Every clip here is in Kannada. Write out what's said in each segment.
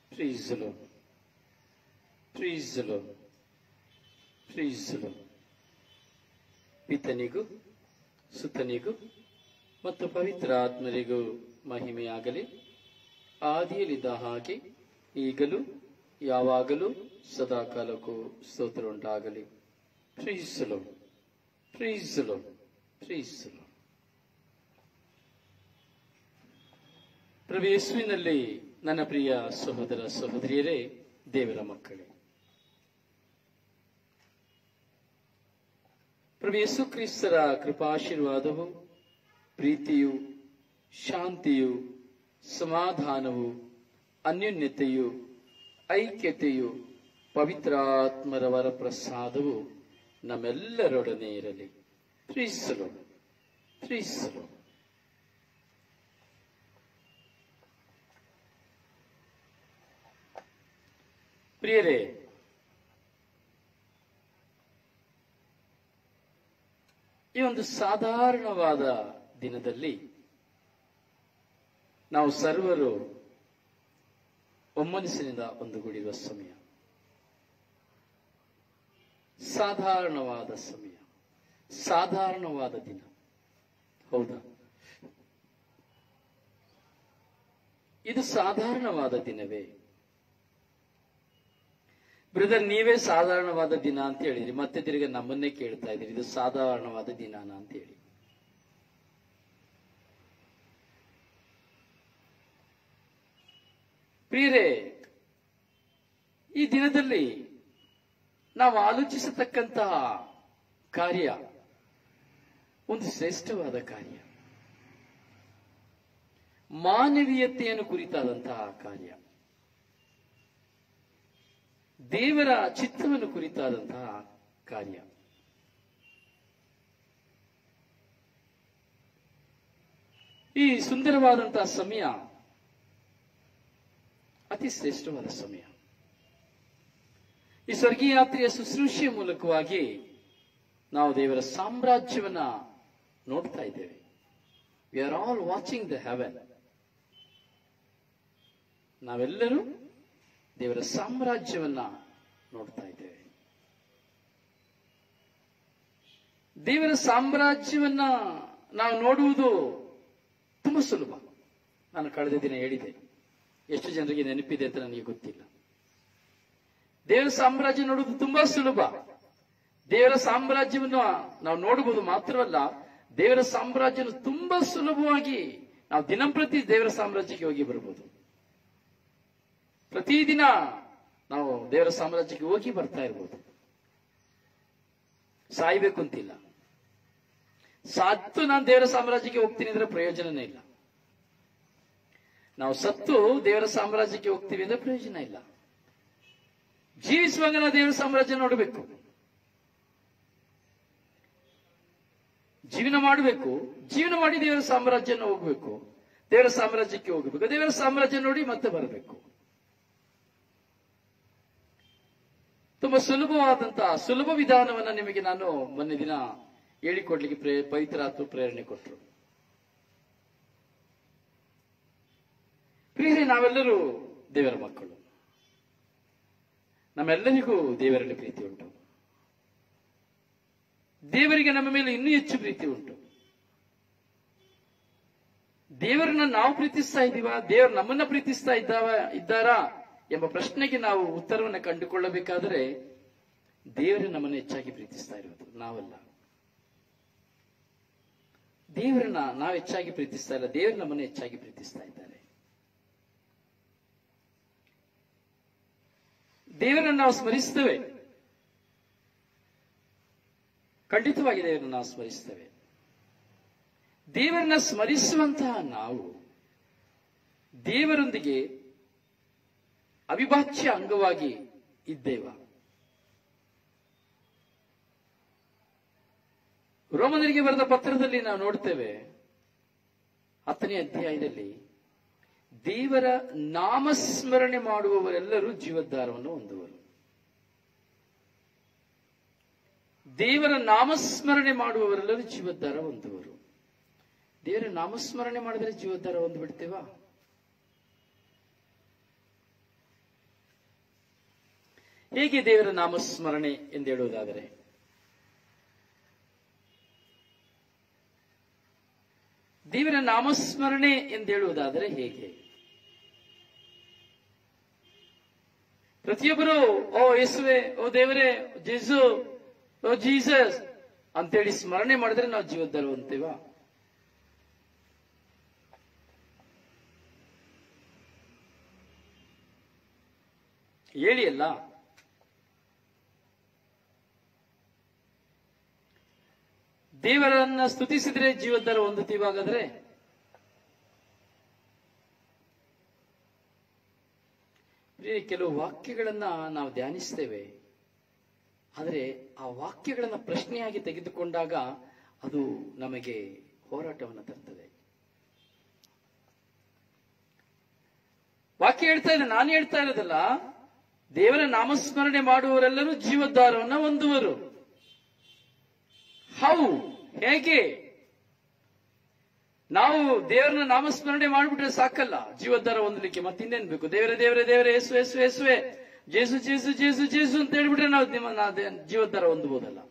Praise the Lord. Praise the Lord. Praise the Lord. ಪಿತನಿಗೂ ಸುತನಿಗೂ ಮತ್ತು ಪವಿತ್ರ ಆತ್ಮರಿಗೂ ಮಹಿಮೆಯಾಗಲಿ ಆದಿಯಲ್ಲಿದ್ದ ಹಾಗೆ ಈಗಲೂ ಯಾವಾಗಲೂ ಸದಾಕಾಲಕ್ಕೂ ಸ್ತೋತ್ರ ಉಂಟಾಗಲಿ ಪ್ರೀಸಲು ಪ್ರೀಸಲು ಪ್ರೀಸಲು ಪ್ರಭು ಯೇಸುವಿನಲ್ಲಿ ನನ್ನ ಪ್ರಿಯ ಸಹೋದರ ಸಹೋದರಿಯರೇ ದೇವರ ಮಕ್ಕಳೇ ಪ್ರಭು ಯೇಸು ಕ್ರಿಸ್ತರ ಕೃಪಾಶೀರ್ವಾದವು ಪ್ರೀತಿಯು ಶಾಂತಿಯು ಸಮಾಧಾನವು ಅನ್ಯೋನ್ಯತೆಯು ಐಕ್ಯತೆಯು ಪವಿತ್ರಾತ್ಮರ ವರಪ್ರಸಾದವು ನಮ್ಮೆಲ್ಲರೊಡನೆ ಇರಲಿ ಪ್ರೀಸಲು ಪ್ರೀಸಲು ಪ್ರಿಯರೇ ಈ ಒಂದು ಸಾಧಾರಣವಾದ ದಿನದಲ್ಲಿ ನಾವು ಸರ್ವರು ಒಮ್ಮನಸ್ಸಿನಿಂದ ಒಂದುಗೂಡಿರುವ ಸಮಯ ಸಾಧಾರಣವಾದ ಸಮಯ ಸಾಧಾರಣವಾದ ದಿನ ಹೌದಾ ಇದು ಸಾಧಾರಣವಾದ ದಿನವೇ ಬ್ರದರ್ ನೀವೇ ಸಾಧಾರಣವಾದ ದಿನ ಅಂತ ಹೇಳಿದ್ರಿ ಮತ್ತೆ ತಿರುಗಿ ನಮ್ಮನ್ನೇ ಕೇಳ್ತಾ ಇದ್ದೀರಿ ಇದು ಸಾಧಾರಣವಾದ ದಿನಾನ ಅಂತ ಹೇಳಿ ಪ್ರಿಯರೇ ಈ ದಿನದಲ್ಲಿ ನಾವು ಆಲೋಚಿಸತಕ್ಕಂತಹ ಕಾರ್ಯ ಒಂದು ಶ್ರೇಷ್ಠವಾದ ಕಾರ್ಯ ಮಾನವೀಯತೆಯನ್ನು ಕುರಿತಾದಂತಹ ಕಾರ್ಯ ದೇವರ ಚಿತ್ತವನ್ನು ಕುರಿತಾದಂತಹ ಕಾರ್ಯ ಈ ಸುಂದರವಾದಂತಹ ಸಮಯ ಅತಿ ಶ್ರೇಷ್ಠವಾದ ಸಮಯ ಈ ಸ್ವರ್ಗೀಯ ಯಾತ್ರೆಯ ಶುಶ್ರೂಷೆಯ ಮೂಲಕವಾಗಿ ನಾವು ದೇವರ ಸಾಮ್ರಾಜ್ಯವನ್ನ ನೋಡ್ತಾ ಇದ್ದೇವೆ we are all watching the heaven ನಾವೆಲ್ಲರೂ ದೇವರ ಸಾಮ್ರಾಜ್ಯವನ್ನ ನೋಡ್ತಾ ಇದ್ದೇವೆ ದೇವರ ಸಾಮ್ರಾಜ್ಯವನ್ನ ನಾವು ನೋಡುವುದು ತುಂಬಾ ಸುಲಭ ನಾನು ಕಳೆದ ದಿನ ಹೇಳಿದೆ ಎಷ್ಟು ಜನರಿಗೆ ನೆನಪಿದೆ ಅಂತ ನನಗೆ ಗೊತ್ತಿಲ್ಲ ದೇವರ ಸಾಮ್ರಾಜ್ಯ ನೋಡುವುದು ತುಂಬಾ ಸುಲಭ ದೇವರ ಸಾಮ್ರಾಜ್ಯವನ್ನು ನಾವು ನೋಡಬಹುದು ಮಾತ್ರವಲ್ಲ ದೇವರ ಸಾಮ್ರಾಜ್ಯವನ್ನು ತುಂಬಾ ಸುಲಭವಾಗಿ ನಾವು ದಿನಂಪ್ರತಿ ದೇವರ ಸಾಮ್ರಾಜ್ಯಕ್ಕೆ ಹೋಗಿ ಬರಬಹುದು ಪ್ರತಿದಿನ ನಾವು ದೇವರ ಸಾಮ್ರಾಜ್ಯಕ್ಕೆ ಹೋಗಿ ಬರ್ತಾ ಇರ್ಬೋದು ಸಾಯ್ಬೇಕು ಅಂತಿಲ್ಲ ಸತ್ತು ನಾನು ದೇವರ ಸಾಮ್ರಾಜ್ಯಕ್ಕೆ ಹೋಗ್ತೀನಿ ಅಂದ್ರೆ ಪ್ರಯೋಜನನೇ ಇಲ್ಲ ನಾವು ಸತ್ತು ದೇವರ ಸಾಮ್ರಾಜ್ಯಕ್ಕೆ ಹೋಗ್ತೀವಿ ಅಂದ್ರೆ ಪ್ರಯೋಜನ ಇಲ್ಲ ಜೀವಿಸುವಾಗ ನಾವು ದೇವರ ಸಾಮ್ರಾಜ್ಯ ನೋಡಬೇಕು ಜೀವನ ಮಾಡಬೇಕು ಜೀವನ ಮಾಡಿ ದೇವರ ಸಾಮ್ರಾಜ್ಯನ ಹೋಗ್ಬೇಕು ದೇವರ ಸಾಮ್ರಾಜ್ಯಕ್ಕೆ ಹೋಗಬೇಕು ದೇವರ ಸಾಮ್ರಾಜ್ಯ ನೋಡಿ ಮತ್ತೆ ಬರಬೇಕು ತುಂಬಾ ಸುಲಭವಾದಂತಹ ಸುಲಭ ವಿಧಾನವನ್ನ ನಿಮಗೆ ನಾನು ಮೊನ್ನೆ ದಿನ ಹೇಳಿಕೊಡ್ಲಿಕ್ಕೆ ಪ್ರೇ ಪವಿತ್ರಾತ್ಮ ಪ್ರೇರಣೆ ಕೊಟ್ಟರು ಪ್ರಿಯರೇ ನಾವೆಲ್ಲರೂ ದೇವರ ಮಕ್ಕಳು ನಮ್ಮೆಲ್ಲರಿಗೂ ದೇವರಲ್ಲಿ ಪ್ರೀತಿ ಉಂಟು ದೇವರಿಗೆ ನಮ್ಮ ಮೇಲೆ ಇನ್ನೂ ಹೆಚ್ಚು ಪ್ರೀತಿ ಉಂಟು ದೇವರನ್ನ ನಾವು ಪ್ರೀತಿಸ್ತಾ ಇದ್ದೀವಾ ದೇವರು ನಮ್ಮನ್ನ ಪ್ರೀತಿಸ್ತಾ ಇದ್ದಾವ ಇದ್ದಾರಾ ಎಂಬ ಪ್ರಶ್ನೆಗೆ ನಾವು ಉತ್ತರವನ್ನು ಕಂಡುಕೊಳ್ಳಬೇಕಾದರೆ ದೇವರು ನಮ್ಮನ್ನು ಹೆಚ್ಚಾಗಿ ಪ್ರೀತಿಸ್ತಾ ಇರೋದು ನಾವಲ್ಲ ದೇವರನ್ನ ನಾವು ಹೆಚ್ಚಾಗಿ ಪ್ರೀತಿಸ್ತಾ ಇಲ್ಲ ದೇವರು ನಮ್ಮನ್ನು ಹೆಚ್ಚಾಗಿ ಪ್ರೀತಿಸ್ತಾ ಇದ್ದಾರೆ ದೇವರನ್ನು ನಾವು ಸ್ಮರಿಸ್ತೇವೆ ಖಂಡಿತವಾಗಿ ದೇವರನ್ನು ನಾವು ಸ್ಮರಿಸ್ತೇವೆ ದೇವರನ್ನ ಸ್ಮರಿಸುವಂತಹ ನಾವು ದೇವರೊಂದಿಗೆ ಅವಿಭಾಜ್ಯ ಅಂಗವಾಗಿ ಇದ್ದೇವ ರೋಮನರಿಗೆ ಬರೆದ ಪತ್ರದಲ್ಲಿ ನಾವು ನೋಡ್ತೇವೆ ಹತ್ತನೇ ಅಧ್ಯಾಯದಲ್ಲಿ ದೇವರ ನಾಮಸ್ಮರಣೆ ಮಾಡುವವರೆಲ್ಲರೂ ಜೀವದ್ಧಾರವನ್ನು ಹೊಂದುವರು ದೇವರ ನಾಮಸ್ಮರಣೆ ಮಾಡುವವರೆಲ್ಲರೂ ಜೀವದ್ಧಾರ ಹೊಂದುವರು ದೇವರ ನಾಮಸ್ಮರಣೆ ಮಾಡಿದರೆ ಜೀವೋದ್ಧಾರ ಹೊಂದ್ಬಿಡ್ತೇವಾ ಹೇಗೆ ದೇವರ ನಾಮಸ್ಮರಣೆ ಎಂದು ಹೇಳುವುದಾದರೆ ದೇವರ ನಾಮಸ್ಮರಣೆ ಎಂದು ಹೇಳುವುದಾದರೆ ಹೇಗೆ ಪ್ರತಿಯೊಬ್ಬರು ಓ ಯೇಸುವೆ ಓ ದೇವರೇ ಜೇಸು ಓ ಜೀಸಸ್ ಅಂತೇಳಿ ಸ್ಮರಣೆ ಮಾಡಿದ್ರೆ ನಾವು ಜೀವದ್ದಾರು ಅಂತೀವ ಹೇಳಿ ಅಲ್ಲ ದೇವರನ್ನ ಸ್ತುತಿಸಿದ್ರೆ ಜೀವದ್ದಾರ ಹೊಂದುತ್ತೀವಾಗಾದ್ರೆ ಪ್ರಿಯರೇ, ಕೆಲವು ವಾಕ್ಯಗಳನ್ನ ನಾವು ಧ್ಯಾನಿಸ್ತೇವೆ ಆದರೆ ಆ ವಾಕ್ಯಗಳನ್ನ ಪ್ರಶ್ನೆಯಾಗಿ ತೆಗೆದುಕೊಂಡಾಗ ಅದು ನಮಗೆ ಹೋರಾಟವನ್ನು ತರ್ತದೆ ವಾಕ್ಯ ಹೇಳ್ತಾ ಇದೆ ನಾನು ಹೇಳ್ತಾ ಇರೋದಲ್ಲ ದೇವರ ನಾಮಸ್ಮರಣೆ ಮಾಡುವವರೆಲ್ಲರೂ ಜೀವದ್ವಾರವನ್ನ ಹೊಂದುವರು ಹೌ ಹೇಗೆ ನಾವು ದೇವರನ್ನ ನಾಮಸ್ಮರಣೆ ಮಾಡಿಬಿಟ್ರೆ ಸಾಕಲ್ಲ ಜೀವದ್ವಾರ ಹೊಂದಲಿಕ್ಕೆ ಮತ್ತಿನ್ನೇನ್ ಬೇಕು ದೇವರೇ ದೇವರೇ ದೇವರೇ ಯೇಸು ಯೇಸು ಯೇಸುವೆ ಜೇಸು ಜೇಸು ಜೇಸು ಜೇಸು ಅಂತ ಹೇಳ್ಬಿಟ್ರೆ ನಾವು ನಿಮ್ಮ ನಾ- ದೇ- ಜೀವದ್ವಾರ ಹೊಂದಬಹುದಲ್ಲ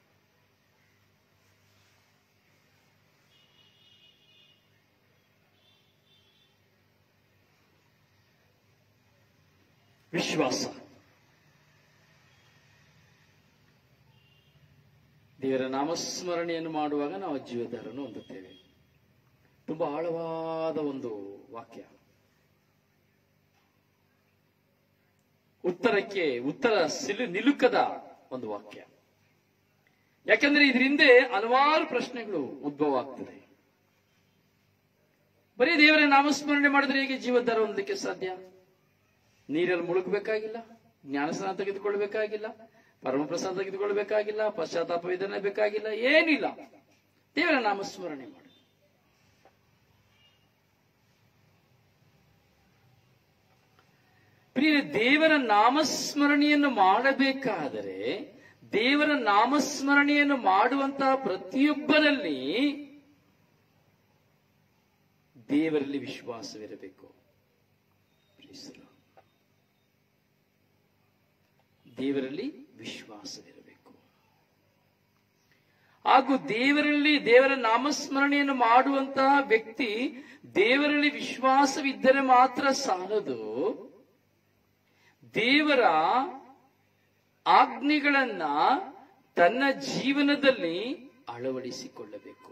ವಿಶ್ವಾಸ ದೇವರ ನಾಮಸ್ಮರಣೆಯನ್ನು ಮಾಡುವಾಗ ನಾವು ಜೀವಧಾರನ್ನು ಹೊಂದುತ್ತೇವೆ ತುಂಬಾ ಆಳವಾದ ಒಂದು ವಾಕ್ಯ ಉತ್ತರಕ್ಕೆ ಉತ್ತರ ಸಿಲು ನಿಲುಕದ ಒಂದು ವಾಕ್ಯ ಯಾಕಂದ್ರೆ ಇದ್ರ ಹಿಂದೆ ಹಲವಾರು ಪ್ರಶ್ನೆಗಳು ಉದ್ಭವ ಆಗ್ತದೆ ಬರೀ ದೇವರ ನಾಮಸ್ಮರಣೆ ಮಾಡಿದ್ರೆ ಹೇಗೆ ಜೀವಧಾರ ಹೊಂದಲಿಕ್ಕೆ ಸಾಧ್ಯ ನೀರಲ್ಲಿ ಮುಳುಗಬೇಕಾಗಿಲ್ಲ ಜ್ಞಾನಸ್ನಾನ ತೆಗೆದುಕೊಳ್ಬೇಕಾಗಿಲ್ಲ ಪರಮಪ್ರಸಾದ ತೆಗೆದುಕೊಳ್ಬೇಕಾಗಿಲ್ಲ ಪಶ್ಚಾತ್ತಾಪ ವಿಧಾನ ಬೇಕಾಗಿಲ್ಲ ಏನಿಲ್ಲ ದೇವರ ನಾಮಸ್ಮರಣೆ ಮಾಡಿ ಪ್ರಿಯ ದೇವರ ನಾಮಸ್ಮರಣೆಯನ್ನು ಮಾಡಬೇಕಾದರೆ ದೇವರ ನಾಮಸ್ಮರಣೆಯನ್ನು ಮಾಡುವಂತಹ ಪ್ರತಿಯೊಬ್ಬರಲ್ಲಿ ದೇವರಲ್ಲಿ ವಿಶ್ವಾಸವಿರಬೇಕು Praise the Lord. ದೇವರಲ್ಲಿ ವಿಶ್ವಾಸವಿರಬೇಕು ಹಾಗೂ ದೇವರಲ್ಲಿ ದೇವರ ನಾಮಸ್ಮರಣೆಯನ್ನು ಮಾಡುವಂತಹ ವ್ಯಕ್ತಿ ದೇವರಲ್ಲಿ ವಿಶ್ವಾಸವಿದ್ದರೆ ಮಾತ್ರ ಸಾಲದು ದೇವರ ಆಜ್ಞೆಗಳನ್ನ ತನ್ನ ಜೀವನದಲ್ಲಿ ಅಳವಡಿಸಿಕೊಳ್ಳಬೇಕು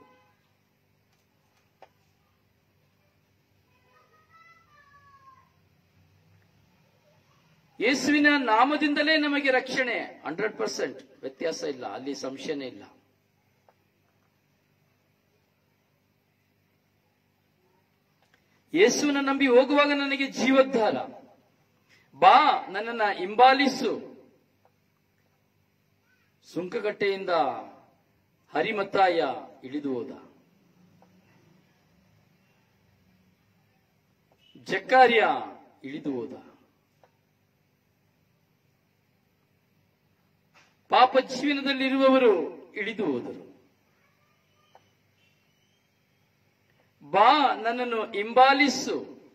ಯೇಸುವಿನ ನಾಮದಿಂದಲೇ ನಮಗೆ ರಕ್ಷಣೆ ಹಂಡ್ರೆಡ್ ಪರ್ಸೆಂಟ್ ವ್ಯತ್ಯಾಸ ಇಲ್ಲ ಅಲ್ಲಿ ಸಂಶಯನೇ ಇಲ್ಲ ಯೇಸುವಿನ ನಂಬಿ ಹೋಗುವಾಗ ನನಗೆ ಜೀವೋದ್ಧಾರ ಬಾ ನನ್ನನ್ನ ಹಿಂಬಾಲಿಸು ಸುಂಕಗಟ್ಟೆಯಿಂದ ಹರಿಮತ್ತಾಯ ಇಳಿದು ಹೋದ ಜಕ್ಕಾರ್ಯ ಇಳಿದು ಹೋದ ಪಾಪ ಜೀವನದಲ್ಲಿರುವವರು ಇಳಿದು ಹೋದರು ಬಾ ನನ್ನನ್ನು ಹಿಂಬಾಲಿಸು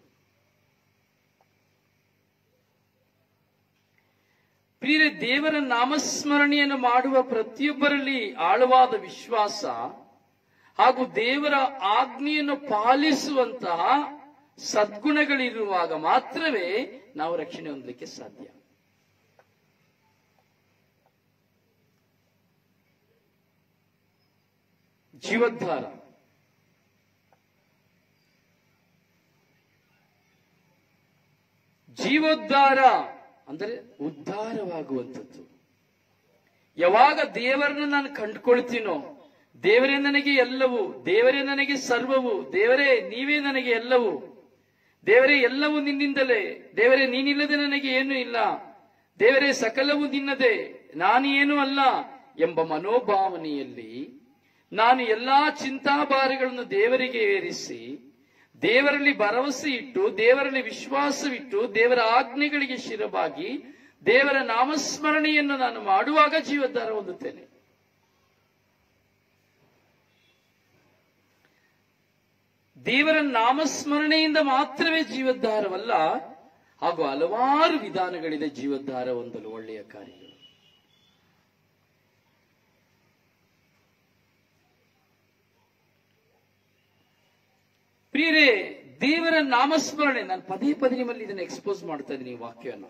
ಪ್ರಿಯರೇ ದೇವರ ನಾಮಸ್ಮರಣೆಯನ್ನು ಮಾಡುವ ಪ್ರತಿಯೊಬ್ಬರಲ್ಲಿ ಆಳವಾದ ವಿಶ್ವಾಸ ಹಾಗೂ ದೇವರ ಆಜ್ಞೆಯನ್ನು ಪಾಲಿಸುವಂತಹ ಸದ್ಗುಣಗಳಿರುವಾಗ ಮಾತ್ರವೇ ನಾವು ರಕ್ಷಣೆ ಹೊಂದಲಿಕ್ಕೆ ಸಾಧ್ಯ ಜೀವದ್ಧಾರ ಜೀವೋದ್ಧಾರ ಅಂದರೆ ಉದ್ಧಾರವಾಗುವಂಥದ್ದು ಯಾವಾಗ ದೇವರನ್ನ ನಾನು ಕಂಡುಕೊಳ್ತೀನೋ ದೇವರೇ ನನಗೆ ಎಲ್ಲವೂ ದೇವರೇ ನನಗೆ ಸರ್ವವು ದೇವರೇ ನೀವೇ ನನಗೆ ಎಲ್ಲವೂ ದೇವರೇ ಎಲ್ಲವೂ ನಿನ್ನಿಂದಲೇ ದೇವರೇ ನೀನಿಲ್ಲದೆ ನನಗೆ ಏನೂ ಇಲ್ಲ ದೇವರೇ ಸಕಲವು ನಿನ್ನದೇ ನಾನು ಏನೂ ಅಲ್ಲ ಎಂಬ ಮನೋಭಾವನೆಯಲ್ಲಿ ನಾನು ಎಲ್ಲಾ ಚಿಂತಾಭಾರಗಳನ್ನು ದೇವರಿಗೆ ಏರಿಸಿ ದೇವರಲ್ಲಿ ಭರವಸೆ ಇಟ್ಟು ದೇವರಲ್ಲಿ ವಿಶ್ವಾಸವಿಟ್ಟು ದೇವರ ಆಜ್ಞೆಗಳಿಗೆ ಶಿರವಾಗಿ ದೇವರ ನಾಮಸ್ಮರಣೆಯನ್ನು ನಾನು ಮಾಡುವಾಗ ಜೀವಧಾರ ಹೊಂದುತ್ತೇನೆ ದೇವರ ನಾಮಸ್ಮರಣೆಯಿಂದ ಮಾತ್ರವೇ ಜೀವದ್ಧಾರವಲ್ಲ ಹಾಗೂ ಹಲವಾರು ವಿಧಾನಗಳಿದೆ ಜೀವೋದ್ಧಾರ ಹೊಂದಲು ಒಳ್ಳೆಯ ಕಾರ್ಯಗಳು ಪ್ರಿಯರೇ ದೇವರ ನಾಮಸ್ಮರಣೆ ನಾನು ಪದೇ ಪದೇ ನಿಮ್ಮಲ್ಲಿ ಇದನ್ನು ಎಕ್ಸ್ಪೋಸ್ ಮಾಡ್ತಾ ಇದ್ದೀನಿ ಈ ವಾಕ್ಯವನ್ನು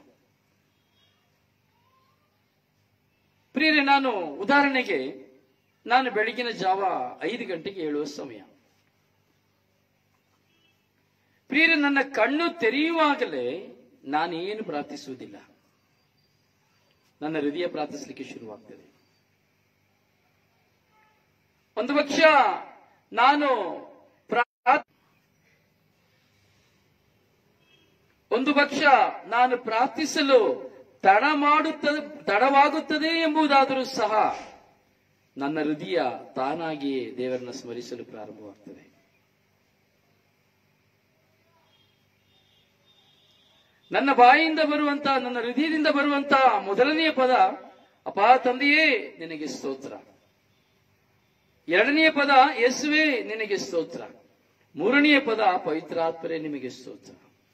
ಪ್ರಿಯರೇ ನಾನು ಉದಾಹರಣೆಗೆ ನಾನು ಬೆಳಗಿನ ಜಾವ ಐದು ಗಂಟೆಗೆ ಏಳುವ ಸಮಯ ಪ್ರಿಯರೇ ನನ್ನ ಕಣ್ಣು ತೆರೆಯುವಾಗಲೇ ನಾನೇನು ಪ್ರಾರ್ಥಿಸುವುದಿಲ್ಲ ನನ್ನ ಹೃದಯ ಪ್ರಾರ್ಥಿಸಲಿಕ್ಕೆ ಶುರುವಾಗ್ತದೆ ಒಂದು ಪಕ್ಷ ನಾನು ಪ್ರಾ- ಒಂದು ಪಕ್ಷ ನಾನು ಪ್ರಾರ್ಥಿಸಲು ತಡ ಮಾಡುತ್ತದೆ ತಡವಾಗುತ್ತದೆ ಎಂಬುದಾದರೂ ಸಹ ನನ್ನ ಹೃದಯ ತಾನಾಗಿಯೇ ದೇವರನ್ನ ಸ್ಮರಿಸಲು ಪ್ರಾರಂಭವಾಗ್ತದೆ ನನ್ನ ಬಾಯಿಂದ ಬರುವಂತ ನನ್ನ ಹೃದಯದಿಂದ ಬರುವಂತ ಮೊದಲನೆಯ ಪದ ಅಪಾ ತಂದೆಯೇ ನಿನಗೆ ಸ್ತೋತ್ರ ಎರಡನೆಯ ಪದ ಯೇಸುವೆ ನಿನಗೆ ಸ್ತೋತ್ರ ಮೂರನೆಯ ಪದ ಪವಿತ್ರಾತ್ಮರೇ ನಿಮಗೆ ಸ್ತೋತ್ರ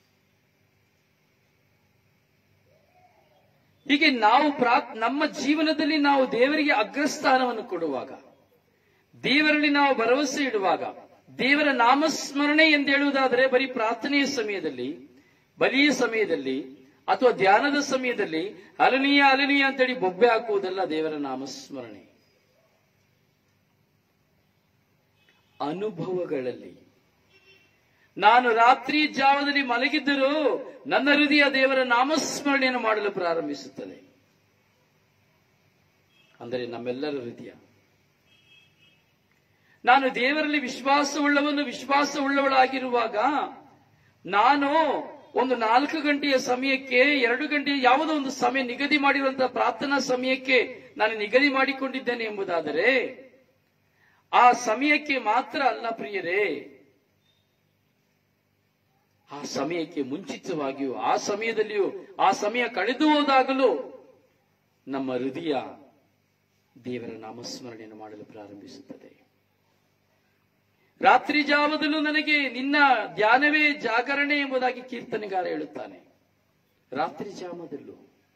ಹೀಗೆ ನಾವು ಪ್ರಾ ನಮ್ಮ ಜೀವನದಲ್ಲಿ ನಾವು ದೇವರಿಗೆ ಅಗ್ರಸ್ಥಾನವನ್ನು ಕೊಡುವಾಗ ದೇವರಲ್ಲಿ ನಾವು ಭರವಸೆ ಇಡುವಾಗ ದೇವರ ನಾಮಸ್ಮರಣೆ ಎಂದು ಹೇಳುವುದಾದರೆ ಬರೀ ಪ್ರಾರ್ಥನೆಯ ಸಮಯದಲ್ಲಿ ಬಲಿಯ ಸಮಯದಲ್ಲಿ ಅಥವಾ ಧ್ಯಾನದ ಸಮಯದಲ್ಲಿ ಅಲನೀಯ ಅಲನೀಯ ಅಂತೇಳಿ ಬೊಬ್ಬೆ ಹಾಕುವುದಲ್ಲ ದೇವರ ನಾಮಸ್ಮರಣೆ ಅನುಭವಗಳಲ್ಲಿ ನಾನು ರಾತ್ರಿ ಜಾವದಲ್ಲಿ ಮಲಗಿದ್ದರೂ ನನ್ನ ಹೃದಯ ದೇವರ ನಾಮಸ್ಮರಣೆಯನ್ನು ಮಾಡಲು ಪ್ರಾರಂಭಿಸುತ್ತದೆ ಅಂದರೆ ನಮ್ಮೆಲ್ಲರ ಹೃದಯ ನಾನು ದೇವರಲ್ಲಿ ವಿಶ್ವಾಸವುಳ್ಳವನು ವಿಶ್ವಾಸವುಳ್ಳವಳಾಗಿರುವಾಗ ನಾನು ಒಂದು ನಾಲ್ಕು ಗಂಟೆಯ ಸಮಯಕ್ಕೆ ಎರಡು ಗಂಟೆಯ ಯಾವುದೋ ಒಂದು ಸಮಯ ನಿಗದಿ ಮಾಡಿರುವಂತಹ ಪ್ರಾರ್ಥನಾ ಸಮಯಕ್ಕೆ ನಾನು ನಿಗದಿ ಮಾಡಿಕೊಂಡಿದ್ದೇನೆ ಎಂಬುದಾದರೆ ಆ ಸಮಯಕ್ಕೆ ಮಾತ್ರ ಅಲ್ಲ ಪ್ರಿಯರೇ ಆ ಸಮಯಕ್ಕೆ ಮುಂಚಿತವಾಗಿಯೂ ಆ ಸಮಯದಲ್ಲಿಯೂ ಆ ಸಮಯ ಕಳೆದು ಹೋದಾಗಲೂ ನಮ್ಮ ಹೃದಯ ದೇವರ ನಾಮಸ್ಮರಣೆಯನ್ನು ಮಾಡಲು ಪ್ರಾರಂಭಿಸುತ್ತದೆ ರಾತ್ರಿ ಜಾವದಲ್ಲೂ ನನಗೆ ನಿನ್ನ ಧ್ಯಾನವೇ ಜಾಗರಣೆ ಎಂಬುದಾಗಿ ಕೀರ್ತನೆಗಾರ ಹೇಳುತ್ತಾನೆ ರಾತ್ರಿ ಜಾಮದಲ್ಲೂ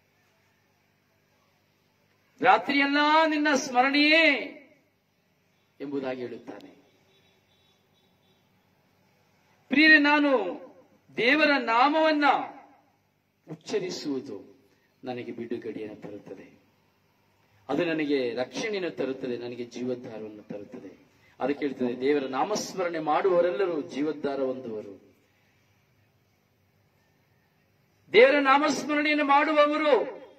ರಾತ್ರಿಯೆಲ್ಲ ನಿನ್ನ ಸ್ಮರಣೆಯೇ ಎಂಬುದಾಗಿ ಹೇಳುತ್ತಾನೆ ಪ್ರಿಯರೇ ನಾನು ದೇವರ ನಾಮವನ್ನ ಉಚ್ಚರಿಸುವುದು ನನಗೆ ಬಿಡುಗಡೆಯನ್ನು ತರುತ್ತದೆ ಅದು ನನಗೆ ರಕ್ಷಣೆಯನ್ನು ತರುತ್ತದೆ ನನಗೆ ಜೀವೋದ್ಧಾರವನ್ನು ತರುತ್ತದೆ ಅದಕ್ಕೆ ಹೇಳ್ತದೆ ದೇವರ ನಾಮಸ್ಮರಣೆ ಮಾಡುವವರೆಲ್ಲರೂ ಜೀವೋದ್ಧಾರ ಹೊಂದುವರು ದೇವರ ನಾಮಸ್ಮರಣೆಯನ್ನು ಮಾಡುವವರು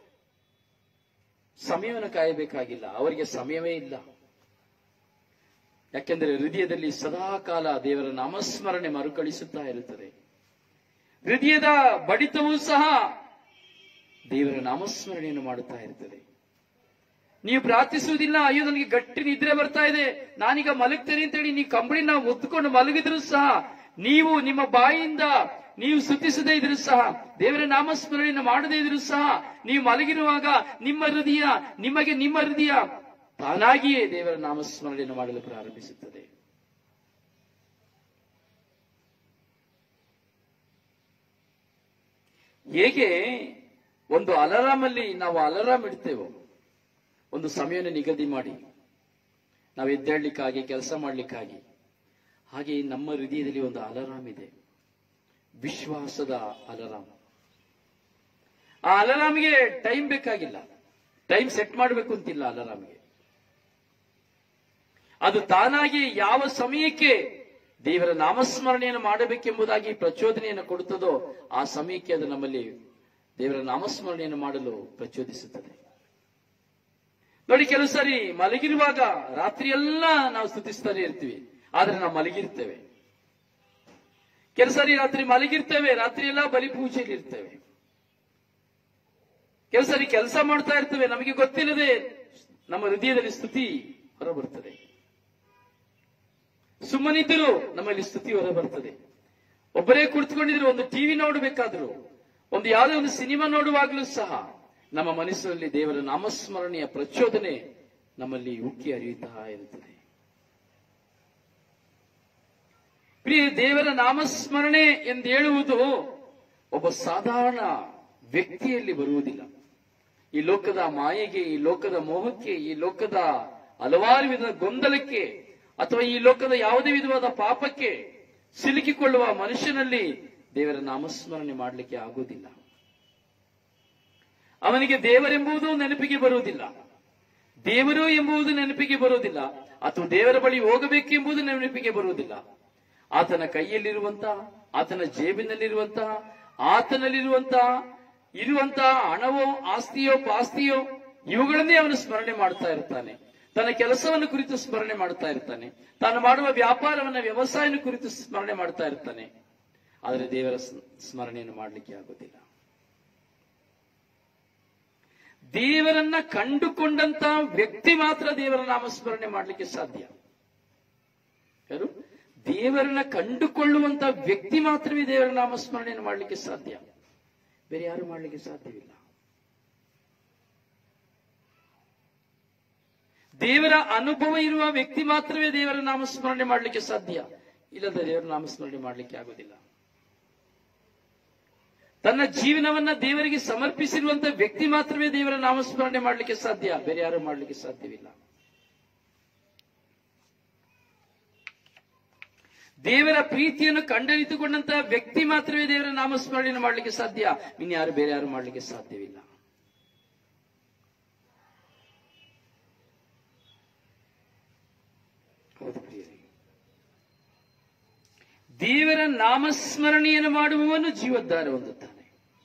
ಸಮಯವನ್ನು ಕಾಯಬೇಕಾಗಿಲ್ಲ ಅವರಿಗೆ ಸಮಯವೇ ಇಲ್ಲ ಯಾಕೆಂದರೆ ಹೃದಯದಲ್ಲಿ ಸದಾಕಾಲ ದೇವರ ನಾಮಸ್ಮರಣೆ ಮರುಕಳಿಸುತ್ತಾ ಇರುತ್ತದೆ ಹೃದಯದ ಬಡಿತವೂ ಸಹ ದೇವರ ನಾಮಸ್ಮರಣೆಯನ್ನು ಮಾಡುತ್ತಾ ಇರುತ್ತದೆ ನೀವು ಪ್ರಾರ್ಥಿಸುವುದಿಲ್ಲ ಅಯ್ಯೋ ನನಗೆ ಗಟ್ಟಿ ನಿದ್ರೆ ಬರ್ತಾ ಇದೆ ನಾನೀಗ ಮಲಗ್ತೇನೆ ಅಂತೇಳಿ ನೀವು ಕಂಬಳಿ ನಾವು ಒತ್ತುಕೊಂಡು ಮಲಗಿದ್ರು ಸಹ ನೀವು ನಿಮ್ಮ ಬಾಯಿಯಿಂದ ನೀವು ಸ್ತುತಿಸದೇ ಇದ್ರು ಸಹ ದೇವರ ನಾಮಸ್ಮರಣೆಯನ್ನು ಮಾಡದೇ ಇದ್ರು ಸಹ ನೀವು ಮಲಗಿರುವಾಗ ನಿಮ್ಮ ಹೃದಯ ನಿಮಗೆ ನಿಮ್ಮ ಹೃದಯ ತಾನಾಗಿಯೇ ದೇವರ ನಾಮಸ್ಮರಣೆಯನ್ನು ಮಾಡಲು ಪ್ರಾರಂಭಿಸುತ್ತದೆ ಹೇಗೆ ಒಂದು ಅಲಾರಾಮ್ ಅಲ್ಲಿ ನಾವು ಅಲಾರಾಮ್ ಇಡ್ತೇವೋ ಒಂದು ಸಮಯವನ್ನು ನಿಗದಿ ಮಾಡಿ ನಾವು ಎದ್ದೇಳಲಿಕ್ಕಾಗಿ ಕೆಲಸ ಮಾಡಲಿಕ್ಕಾಗಿ ಹಾಗೆ ನಮ್ಮ ಹೃದಯದಲ್ಲಿ ಒಂದು ಅಲಾರಾಮ್ ಇದೆ ವಿಶ್ವಾಸದ ಅಲಾರಾಮ್ ಆ ಅಲಾರಾಮ್ಗೆ ಟೈಮ್ ಬೇಕಾಗಿಲ್ಲ ಟೈಮ್ ಸೆಟ್ ಮಾಡಬೇಕು ಅಂತಿಲ್ಲ ಅಲಾರಾಮ್ಗೆ ಅದು ತಾನಾಗಿ ಯಾವ ಸಮಯಕ್ಕೆ ದೇವರ ನಾಮಸ್ಮರಣೆಯನ್ನು ಮಾಡಬೇಕೆಂಬುದಾಗಿ ಪ್ರಚೋದನೆಯನ್ನು ಕೊಡುತ್ತದೋ ಆ ಸಮಯಕ್ಕೆ ಅದು ನಮ್ಮಲ್ಲಿ ದೇವರ ನಾಮಸ್ಮರಣೆಯನ್ನು ಮಾಡಲು ಪ್ರಚೋದಿಸುತ್ತದೆ ನೋಡಿ ಕೆಲವು ಸಾರಿ ಮಲಗಿರುವಾಗ ರಾತ್ರಿ ಎಲ್ಲ ನಾವು ಸ್ತುತಿಸ್ತಾನೆ ಇರ್ತೀವಿ ಆದ್ರೆ ನಾವು ಮಲಗಿರ್ತೇವೆ ಕೆಲವು ಸಾರಿ ರಾತ್ರಿ ಮಲಗಿರ್ತೇವೆ ರಾತ್ರಿ ಎಲ್ಲ ಬಲಿ ಪೂಜೆಯಲ್ಲಿ ಇರ್ತೇವೆ ಕೆಲವು ಸಾರಿ ಕೆಲಸ ಮಾಡ್ತಾ ಇರ್ತೇವೆ ನಮಗೆ ಗೊತ್ತಿಲ್ಲದೆ ನಮ್ಮ ಹೃದಯದಲ್ಲಿ ಸ್ತುತಿ ಹೊರಬರ್ತದೆ ಸುಮ್ಮನಿದ್ದರೂ ನಮ್ಮಲ್ಲಿ ಸ್ತುತಿ ಹೊರ ಬರ್ತದೆ ಒಬ್ಬರೇ ಕುಳಿತುಕೊಂಡಿದ್ರು ಒಂದು ಟಿವಿ ನೋಡಬೇಕಾದ್ರು ಒಂದು ಯಾವುದೇ ಒಂದು ಸಿನಿಮಾ ನೋಡುವಾಗಲೂ ಸಹ ನಮ್ಮ ಮನಸ್ಸಿನಲ್ಲಿ ದೇವರ ನಾಮಸ್ಮರಣೆಯ ಪ್ರಚೋದನೆ ನಮ್ಮಲ್ಲಿ ಉಕ್ಕಿ ಹರಿಯುತ್ತಾ ಇರುತ್ತದೆ ಪ್ರಿಯ ದೇವರ ನಾಮಸ್ಮರಣೆ ಎಂದು ಹೇಳುವುದು ಒಬ್ಬ ಸಾಧಾರಣ ವ್ಯಕ್ತಿಯಲ್ಲಿ ಬರುವುದಿಲ್ಲ ಈ ಲೋಕದ ಮಾಯೆಗೆ ಈ ಲೋಕದ ಮೋಹಕ್ಕೆ ಈ ಲೋಕದ ಹಲವಾರು ವಿಧದ ಗೊಂದಲಕ್ಕೆ ಅಥವಾ ಈ ಲೋಕದ ಯಾವುದೇ ವಿಧವಾದ ಪಾಪಕ್ಕೆ ಸಿಲುಕಿಕೊಳ್ಳುವ ಮನುಷ್ಯನಲ್ಲಿ ದೇವರ ನಾಮಸ್ಮರಣೆ ಮಾಡಲಿಕ್ಕೆ ಆಗುವುದಿಲ್ಲ ಅವನಿಗೆ ದೇವರೆಂಬುದು ನೆನಪಿಗೆ ಬರುವುದಿಲ್ಲ ದೇವರು ಎಂಬುದು ನೆನಪಿಗೆ ಬರುವುದಿಲ್ಲ ಅಥವಾ ದೇವರ ಬಳಿ ಹೋಗಬೇಕೆಂಬುದು ನೆನಪಿಗೆ ಬರುವುದಿಲ್ಲ ಆತನ ಕೈಯಲ್ಲಿರುವಂತಹ ಆತನ ಜೇಬಿನಲ್ಲಿರುವಂತಹ ಆತನಲ್ಲಿರುವಂತಹ ಇರುವಂತಹ ಹಣವೋ ಆಸ್ತಿಯೋ ಪಾಸ್ತಿಯೋ ಇವುಗಳನ್ನೇ ಅವನು ಸ್ಮರಣೆ ಮಾಡ್ತಾ ಇರ್ತಾನೆ ತನ್ನ ಕೆಲಸವನ್ನು ಕುರಿತು ಸ್ಮರಣೆ ಮಾಡ್ತಾ ಇರ್ತಾನೆ ತಾನು ಮಾಡುವ ವ್ಯಾಪಾರವನ್ನ ವ್ಯವಸಾಯನ ಕುರಿತು ಸ್ಮರಣೆ ಮಾಡ್ತಾ ಇರ್ತಾನೆ ಆದರೆ ದೇವರ ಸ್- ಸ್ಮರಣೆಯನ್ನು ಮಾಡಲಿಕ್ಕೆ ಆಗುವುದಿಲ್ಲ ದೇವರನ್ನ ಕಂಡುಕೊಂಡಂತ ವ್ಯಕ್ತಿ ಮಾತ್ರ ದೇವರ ನಾಮಸ್ಮರಣೆ ಮಾಡಲಿಕ್ಕೆ ಸಾಧ್ಯ ಯಾರು ದೇವರನ್ನ ಕಂಡುಕೊಳ್ಳುವಂತ ವ್ಯಕ್ತಿ ಮಾತ್ರವೇ ದೇವರ ನಾಮಸ್ಮರಣೆಯನ್ನು ಮಾಡಲಿಕ್ಕೆ ಸಾಧ್ಯ ಬೇರೆ ಯಾರು ಮಾಡಲಿಕ್ಕೆ ಸಾಧ್ಯವಿಲ್ಲ ದೇವರ ಅನುಭವ ಇರುವ ವ್ಯಕ್ತಿ ಮಾತ್ರವೇ ದೇವರ ನಾಮಸ್ಮರಣೆ ಮಾಡಲಿಕ್ಕೆ ಸಾಧ್ಯ ಇಲ್ಲದ ದೇವರ ನಾಮಸ್ಮರಣೆ ಮಾಡಲಿಕ್ಕೆ ಆಗುವುದಿಲ್ಲ ತನ್ನ ಜೀವನವನ್ನ ದೇವರಿಗೆ ಸಮರ್ಪಿಸಿರುವಂತ ವ್ಯಕ್ತಿ ಮಾತ್ರವೇ ದೇವರ ನಾಮಸ್ಮರಣೆ ಮಾಡಲಿಕ್ಕೆ ಸಾಧ್ಯ ಬೇರೆ ಯಾರು ಮಾಡಲಿಕ್ಕೆ ಸಾಧ್ಯವಿಲ್ಲ ದೇವರ ಪ್ರೀತಿಯನ್ನು ಕಂಡರಿತುಕೊಂಡಂತಹ ವ್ಯಕ್ತಿ ಮಾತ್ರವೇ ದೇವರ ನಾಮಸ್ಮರಣೆಯನ್ನು ಮಾಡಲಿಕ್ಕೆ ಸಾಧ್ಯ ಇನ್ಯಾರು ಬೇರೆ ಯಾರು ಮಾಡಲಿಕ್ಕೆ ಸಾಧ್ಯವಿಲ್ಲ ಹೌದು ಪ್ರಿಯರೇ ದೇವರ ನಾಮಸ್ಮರಣೆಯನ್ನು ಮಾಡುವವನು ಜೀವೋದ್ಧಾರ ಹೊಂದುತ್ತಾನೆ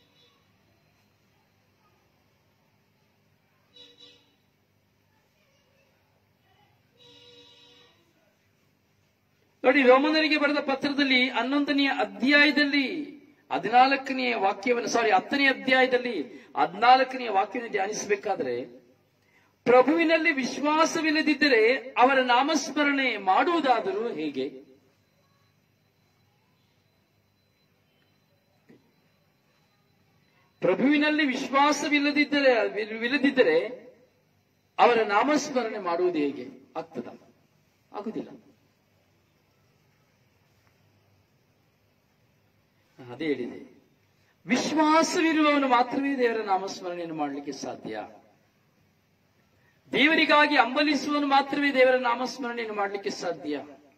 ನೋಡಿ ರೋಮನರಿಗೆ ಬರೆದ ಪತ್ರದಲ್ಲಿ ಹನ್ನೊಂದನೆಯ ಅಧ್ಯಾಯದಲ್ಲಿ ಹದಿನಾಲ್ಕನೆಯ ವಾಕ್ಯವನ್ನು ಸಾರಿ ಹತ್ತನೆಯ ಅಧ್ಯಾಯದಲ್ಲಿ ಹದಿನಾಲ್ಕನೆಯ ವಾಕ್ಯವನ್ನು ಧ್ಯಾನಿಸಬೇಕಾದ್ರೆ ಪ್ರಭುವಿನಲ್ಲಿ ವಿಶ್ವಾಸವಿಲ್ಲದಿದ್ದರೆ ಅವರ ನಾಮಸ್ಮರಣೆ ಮಾಡುವುದಾದರೂ ಹೇಗೆ ಪ್ರಭುವಿನಲ್ಲಿ ವಿಶ್ವಾಸವಿಲ್ಲದಿದ್ದರೆ ವಿಲ್ಲದಿದ್ದರೆ ಅವರ ನಾಮಸ್ಮರಣೆ ಮಾಡುವುದು ಹೇಗೆ ಆಗ್ತದ ಆಗುದಿಲ್ಲ ಅದೇ ಹೇಳಿದೆ ವಿಶ್ವಾಸವಿರುವವನು ಮಾತ್ರವೇ ದೇವರ ನಾಮಸ್ಮರಣೆಯನ್ನು ಮಾಡಲಿಕ್ಕೆ ಸಾಧ್ಯ ದೇವರಿಗಾಗಿ ಅಂಬಲಿಸುವನು ಮಾತ್ರವೇ ದೇವರ ನಾಮಸ್ಮರಣೆಯನ್ನು ಮಾಡಲಿಕ್ಕೆ ಸಾಧ್ಯ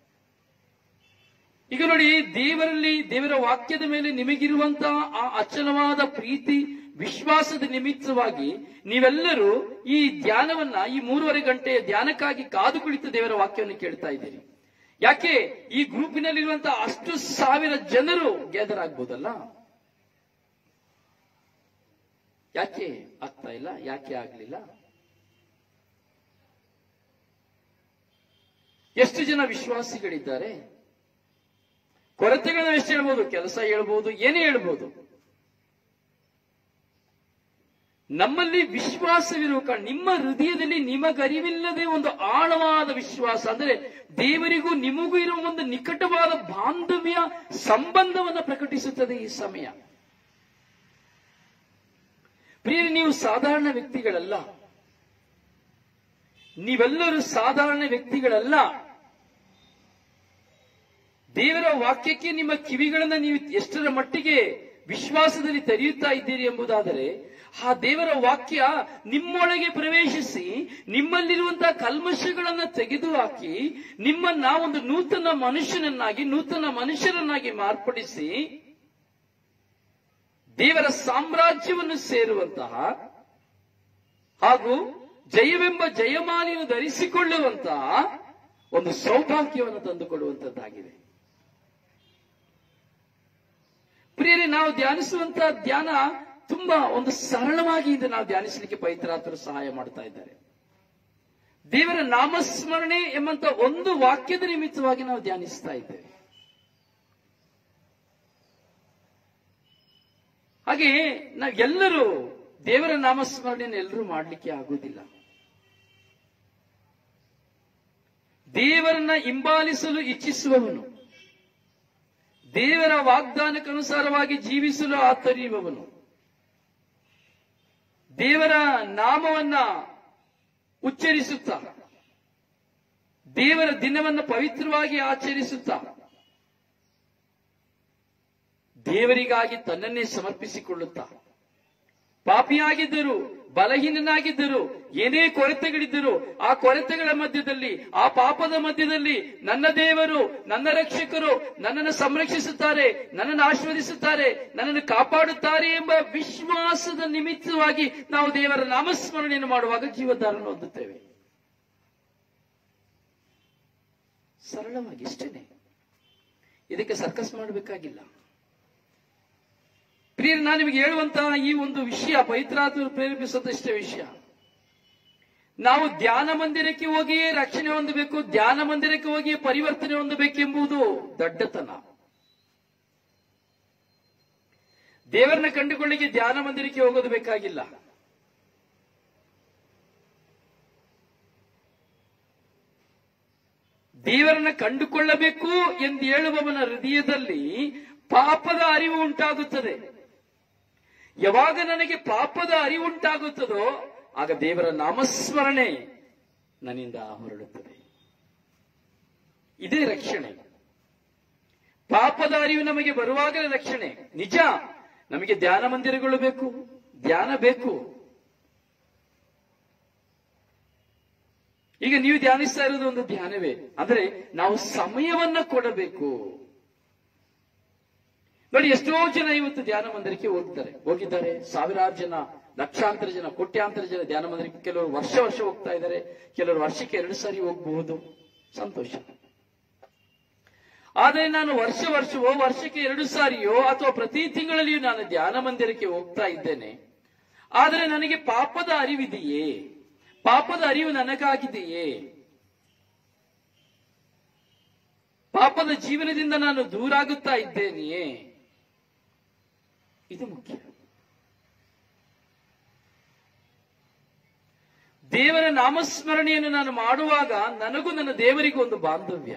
ಈಗ ನೋಡಿ ದೇವರಲ್ಲಿ ದೇವರ ವಾಕ್ಯದ ಮೇಲೆ ನಿಮಗಿರುವಂತಹ ಆ ಅಚಲವಾದ ಪ್ರೀತಿ ವಿಶ್ವಾಸದ ನಿಮಿತ್ತವಾಗಿ ನೀವೆಲ್ಲರೂ ಈ ಧ್ಯಾನವನ್ನ ಈ ಮೂರುವರೆ ಗಂಟೆಯ ಧ್ಯಾನಕ್ಕಾಗಿ ಕಾದು ಕುಳಿತು ದೇವರ ವಾಕ್ಯವನ್ನು ಕೇಳ್ತಾ ಇದ್ದೀರಿ ಯಾಕೆ ಈ ಗ್ರೂಪಿನಲ್ಲಿರುವಂತಹ ಅಷ್ಟು ಸಾವಿರ ಜನರು ಗ್ಯಾದರ್ ಆಗ್ಬೋದಲ್ಲ ಯಾಕೆ ಆಗ್ತಾ ಇಲ್ಲ ಯಾಕೆ ಆಗ್ಲಿಲ್ಲ ಎಷ್ಟು ಜನ ವಿಶ್ವಾಸಿಗಳಿದ್ದಾರೆ ಕೊರತೆಗಳನ್ನ ಎಷ್ಟು ಹೇಳ್ಬೋದು ಕೆಲಸ ಹೇಳ್ಬೋದು ಏನೇ ಹೇಳ್ಬೋದು ನಮ್ಮಲ್ಲಿ ವಿಶ್ವಾಸವಿರುವ ಕಾರಣ ನಿಮ್ಮ ಹೃದಯದಲ್ಲಿ ನಿಮಗರಿವಿಲ್ಲದೆ ಒಂದು ಆಳವಾದ ವಿಶ್ವಾಸ ಅಂದ್ರೆ ದೇವರಿಗೂ ನಿಮಗೂ ಇರುವ ಒಂದು ನಿಕಟವಾದ ಬಾಂಧವ್ಯ ಸಂಬಂಧವನ್ನು ಪ್ರಕಟಿಸುತ್ತದೆ ಈ ಸಮಯ ಪ್ರಿಯ ನೀವು ಸಾಧಾರಣ ವ್ಯಕ್ತಿಗಳಲ್ಲ ನೀವೆಲ್ಲರೂ ಸಾಧಾರಣ ವ್ಯಕ್ತಿಗಳಲ್ಲ ದೇವರ ವಾಕ್ಯಕ್ಕೆ ನಿಮ್ಮ ಕಿವಿಗಳನ್ನ ನೀವು ಎಷ್ಟರ ಮಟ್ಟಿಗೆ ವಿಶ್ವಾಸದಲ್ಲಿ ತೆರೆಯುತ್ತಾ ಇದ್ದೀರಿ ಎಂಬುದಾದರೆ ಆ ದೇವರ ವಾಕ್ಯ ನಿಮ್ಮೊಳಗೆ ಪ್ರವೇಶಿಸಿ ನಿಮ್ಮಲ್ಲಿರುವಂತಹ ಕಲ್ಮಶಗಳನ್ನ ತೆಗೆದುಹಾಕಿ ನಿಮ್ಮನ್ನ ಒಂದು ನೂತನ ಮನುಷ್ಯನನ್ನಾಗಿ ನೂತನ ಮನುಷ್ಯರನ್ನಾಗಿ ಮಾರ್ಪಡಿಸಿ ದೇವರ ಸಾಮ್ರಾಜ್ಯವನ್ನು ಸೇರುವಂತಹ ಹಾಗೂ ಜಯವೆಂಬ ಜಯಮಾಲಿಯನ್ನು ಧರಿಸಿಕೊಳ್ಳುವಂತಹ ಒಂದು ಸೌಭಾಗ್ಯವನ್ನು ತಂದುಕೊಡುವಂತದ್ದಾಗಿದೆ ಪ್ರಿಯರೇ ನಾವು ಧ್ಯಾನಿಸುವಂತಹ ಧ್ಯಾನ ತುಂಬಾ ಒಂದು ಸರಳವಾಗಿ ಇದು ನಾವು ಧ್ಯಾನಿಸಲಿಕ್ಕೆ ಪವಿತ್ರಾತ್ಮರು ಸಹಾಯ ಮಾಡ್ತಾ ಇದ್ದಾರೆ ದೇವರ ನಾಮಸ್ಮರಣೆ ಎಂಬಂತ ಒಂದು ವಾಕ್ಯದ ನಿಮಿತ್ತವಾಗಿ ನಾವು ಧ್ಯಾನಿಸ್ತಾ ಇದ್ದೇವೆ ಹಾಗೆ ನಾವೆಲ್ಲರೂ ದೇವರ ನಾಮಸ್ಮರಣೆಯನ್ನು ಎಲ್ಲರೂ ಮಾಡಲಿಕ್ಕೆ ಆಗುವುದಿಲ್ಲ ದೇವರನ್ನ ಹಿಂಬಾಲಿಸಲು ಇಚ್ಛಿಸುವವನು ದೇವರ ವಾಗ್ದಾನಕ್ಕನುಸಾರವಾಗಿ ಜೀವಿಸಲು ಆತರಿಯುವವನು ದೇವರ ನಾಮವನ್ನ ಉಚ್ಚರಿಸುತ್ತಾ ದೇವರ ದಿನವನ್ನು ಪವಿತ್ರವಾಗಿ ಆಚರಿಸುತ್ತಾ ದೇವರಿಗಾಗಿ ತನ್ನನ್ನೇ ಸಮರ್ಪಿಸಿಕೊಳ್ಳುತ್ತಾ ಪಾಪಿಯಾಗಿದ್ದರು ಬಲಹೀನನಾಗಿದ್ದರು ಏನೇ ಕೊರತೆಗಳಿದ್ದರು ಆ ಕೊರತೆಗಳ ಮಧ್ಯದಲ್ಲಿ ಆ ಪಾಪದ ಮಧ್ಯದಲ್ಲಿ ನನ್ನ ದೇವರು ನನ್ನ ರಕ್ಷಕರು ನನ್ನನ್ನು ಸಂರಕ್ಷಿಸುತ್ತಾರೆ ನನ್ನನ್ನು ಆಶೀರ್ವದಿಸುತ್ತಾರೆ ನನ್ನನ್ನು ಕಾಪಾಡುತ್ತಾರೆ ಎಂಬ ವಿಶ್ವಾಸದ ನಿಮಿತ್ತವಾಗಿ ನಾವು ದೇವರ ನಾಮಸ್ಮರಣೆಯನ್ನು ಮಾಡುವಾಗ ಜೀವಧಾರನ್ನು ಹೊಂದುತ್ತೇವೆ ಸರಳವಾಗಿ ಇಷ್ಟೇನೆ ಇದಕ್ಕೆ ಸರ್ಕಸ್ ಮಾಡಬೇಕಾಗಿಲ್ಲ ಪ್ರಿಯರು ನಾನು ನಿಮಗೆ ಹೇಳುವಂತಹ ಈ ಒಂದು ವಿಷಯ ಪವಿತ್ರಾತ್ಮ ಪ್ರೇರೇಪಿಸುತ್ತಷ್ಟೇ ವಿಷಯ ನಾವು ಧ್ಯಾನ ಮಂದಿರಕ್ಕೆ ಹೋಗಿಯೇ ರಕ್ಷಣೆ ಹೊಂದಬೇಕು ಧ್ಯಾನ ಮಂದಿರಕ್ಕೆ ಹೋಗಿ ಪರಿವರ್ತನೆ ಹೊಂದಬೇಕೆಂಬುದು ದಡ್ಡತನ ದೇವರನ್ನ ಕಂಡುಕೊಳ್ಳಿಕ್ಕೆ ಧ್ಯಾನ ಮಂದಿರಕ್ಕೆ ಹೋಗೋದು ಬೇಕಾಗಿಲ್ಲ ದೇವರನ್ನ ಕಂಡುಕೊಳ್ಳಬೇಕು ಎಂದು ಹೇಳುವವನ ಹೃದಯದಲ್ಲಿ ಪಾಪದ ಅರಿವು ಉಂಟಾಗುತ್ತದೆ ಯಾವಾಗ ನನಗೆ ಪಾಪದ ಅರಿವು ಉಂಟಾಗುತ್ತದೋ ಆಗ ದೇವರ ನಾಮಸ್ಮರಣೆ ನನ್ನಿಂದ ಹೊರಡುತ್ತದೆ ಇದೇ ರಕ್ಷಣೆ ಪಾಪದ ಅರಿವು ನಮಗೆ ಬರುವಾಗಲೇ ರಕ್ಷಣೆ ನಿಜ ನಮಗೆ ಧ್ಯಾನ ಮಂದಿರಗಳು ಬೇಕು ಧ್ಯಾನ ಬೇಕು ಈಗ ನೀವು ಧ್ಯಾನಿಸ್ತಾ ಇರೋದು ಒಂದು ಧ್ಯಾನವೇ ಅಂದ್ರೆ ನಾವು ಸಮಯವನ್ನ ಕೊಡಬೇಕು ನೋಡಿ ಎಷ್ಟೋ ಜನ ಇವತ್ತು ಧ್ಯಾನ ಮಂದಿರಕ್ಕೆ ಹೋಗ್ತಾರೆ ಹೋಗಿದ್ದಾರೆ ಸಾವಿರಾರು ಜನ ಲಕ್ಷಾಂತರ ಜನ ಕೋಟ್ಯಾಂತರ ಜನ ಧ್ಯಾನ ಮಂದಿರಕ್ಕೆ ಕೆಲವರು ವರ್ಷ ವರ್ಷ ಹೋಗ್ತಾ ಇದ್ದಾರೆ ಕೆಲವರು ವರ್ಷಕ್ಕೆ ಎರಡು ಸಾರಿ ಹೋಗಬಹುದು ಸಂತೋಷ ಆದರೆ ನಾನು ವರ್ಷ ವರ್ಷವೋ ವರ್ಷಕ್ಕೆ ಎರಡು ಸಾರಿಯೋ ಅಥವಾ ಪ್ರತಿ ತಿಂಗಳಲ್ಲಿಯೂ ನಾನು ಧ್ಯಾನ ಮಂದಿರಕ್ಕೆ ಹೋಗ್ತಾ ಇದ್ದೇನೆ ಆದರೆ ನನಗೆ ಪಾಪದ ಅರಿವಿದೆಯೇ ಪಾಪದ ಅರಿವು ನನಗಾಗಿದೆಯೇ ಪಾಪದ ಜೀವನದಿಂದ ನಾನು ದೂರಾಗುತ್ತಾ ಇದ್ದೇನೆಯೇ ಇದು ಮುಖ್ಯ ದೇವರ ನಾಮಸ್ಮರಣೆಯನ್ನು ನಾನು ಮಾಡುವಾಗ ನನಗೂ ನನ್ನ ದೇವರಿಗೂ ಒಂದು ಬಾಂಧವ್ಯ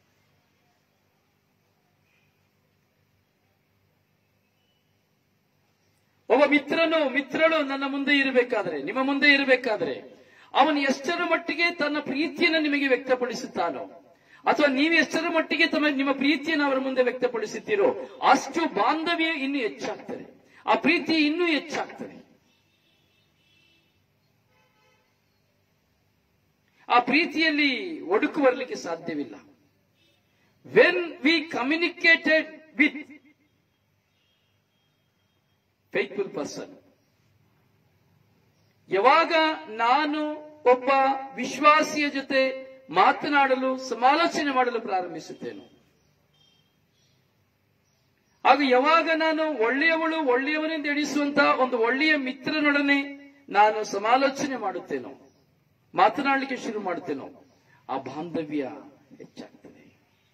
ಒಬ್ಬ ಮಿತ್ರನು ಮಿತ್ರಳು ನನ್ನ ಮುಂದೆ ಇರಬೇಕಾದ್ರೆ ನಿಮ್ಮ ಮುಂದೆ ಇರಬೇಕಾದ್ರೆ ಅವನು ಎಷ್ಟರ ಮಟ್ಟಿಗೆ ತನ್ನ ಪ್ರೀತಿಯನ್ನು ನಿಮಗೆ ವ್ಯಕ್ತಪಡಿಸುತ್ತಾನೋ ಅಥವಾ ನೀವು ಎಷ್ಟರ ಮಟ್ಟಿಗೆ ತಮ್ಮ ನಿಮ್ಮ ಪ್ರೀತಿಯನ್ನು ಅವರ ಮುಂದೆ ವ್ಯಕ್ತಪಡಿಸುತ್ತೀರೋ ಅಷ್ಟು ಬಾಂಧವ್ಯ ಇನ್ನೂ ಹೆಚ್ಚಾಗ್ತದೆ ಆ ಪ್ರೀತಿ ಇನ್ನೂ ಹೆಚ್ಚಾಗ್ತದೆ ಆ ಪ್ರೀತಿಯಲ್ಲಿ ಒಡುಕು ಬರಲಿಕ್ಕೆ ಸಾಧ್ಯವಿಲ್ಲ when we communicated with faithful person ಯಾವಾಗ ನಾನು ಒಬ್ಬ ವಿಶ್ವಾಸಿಯ ಜೊತೆ ಮಾತನಾಡಲು ಸಮಾಲೋಚನೆ ಮಾಡಲು ಪ್ರಾರಂಭಿಸುತ್ತೇನೆ ಹಾಗೂ ಯಾವಾಗ ನಾನು ಒಳ್ಳೆಯವಳು ಒಳ್ಳೆಯವನೆಂದು ಎಣಿಸುವಂತಹ ಒಂದು ಒಳ್ಳೆಯ ಮಿತ್ರನೊಡನೆ ನಾನು ಸಮಾಲೋಚನೆ ಮಾಡುತ್ತೇನೋ ಮಾತನಾಡಲಿಕ್ಕೆ ಶುರು ಮಾಡುತ್ತೇನೋ ಆ ಬಾಂಧವ್ಯ ಹೆಚ್ಚಾಗ್ತದೆ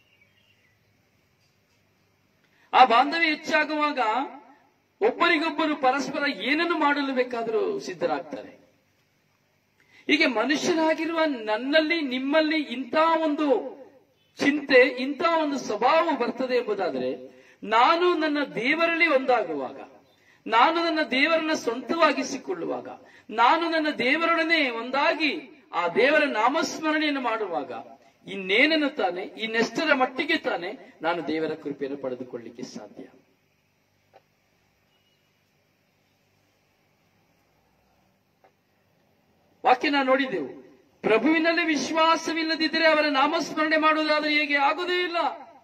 ಆ ಬಾಂಧವ್ಯ ಹೆಚ್ಚಾಗುವಾಗ ಒಬ್ಬರಿಗೊಬ್ಬರು ಪರಸ್ಪರ ಏನನ್ನು ಮಾಡಲು ಬೇಕಾದರೂ ಸಿದ್ಧರಾಗ್ತಾರೆ ಹೀಗೆ ಮನುಷ್ಯನಾಗಿರುವ ನನ್ನಲ್ಲಿ ನಿಮ್ಮಲ್ಲಿ ಇಂಥ ಒಂದು ಚಿಂತೆ ಇಂಥ ಒಂದು ಸ್ವಭಾವ ಬರ್ತದೆ ಎಂಬುದಾದರೆ ನಾನು ನನ್ನ ದೇವರಲ್ಲಿ ಒಂದಾಗುವಾಗ ನಾನು ನನ್ನ ದೇವರನ್ನ ಸ್ವಂತವಾಗಿಸಿಕೊಳ್ಳುವಾಗ ನಾನು ನನ್ನ ದೇವರೊಡನೆ ಒಂದಾಗಿ ಆ ದೇವರ ನಾಮಸ್ಮರಣೆಯನ್ನು ಮಾಡುವಾಗ ಇನ್ನೇನನ್ನು ತಾನೆ ಇನ್ನೆಷ್ಟರ ಮಟ್ಟಿಗೆ ತಾನೆ ನಾನು ದೇವರ ಕೃಪೆಯನ್ನು ಪಡೆದುಕೊಳ್ಳಿಕ್ಕೆ ಸಾಧ್ಯ ವಾಕ್ಯ ನಾವು ನೋಡಿದೆವು ಪ್ರಭುವಿನಲ್ಲಿ ವಿಶ್ವಾಸವಿಲ್ಲದಿದ್ದರೆ ಅವರ ನಾಮಸ್ಮರಣೆ ಮಾಡುವುದಾದ್ರೆ ಹೇಗೆ ಆಗುವುದೇ ಇಲ್ಲ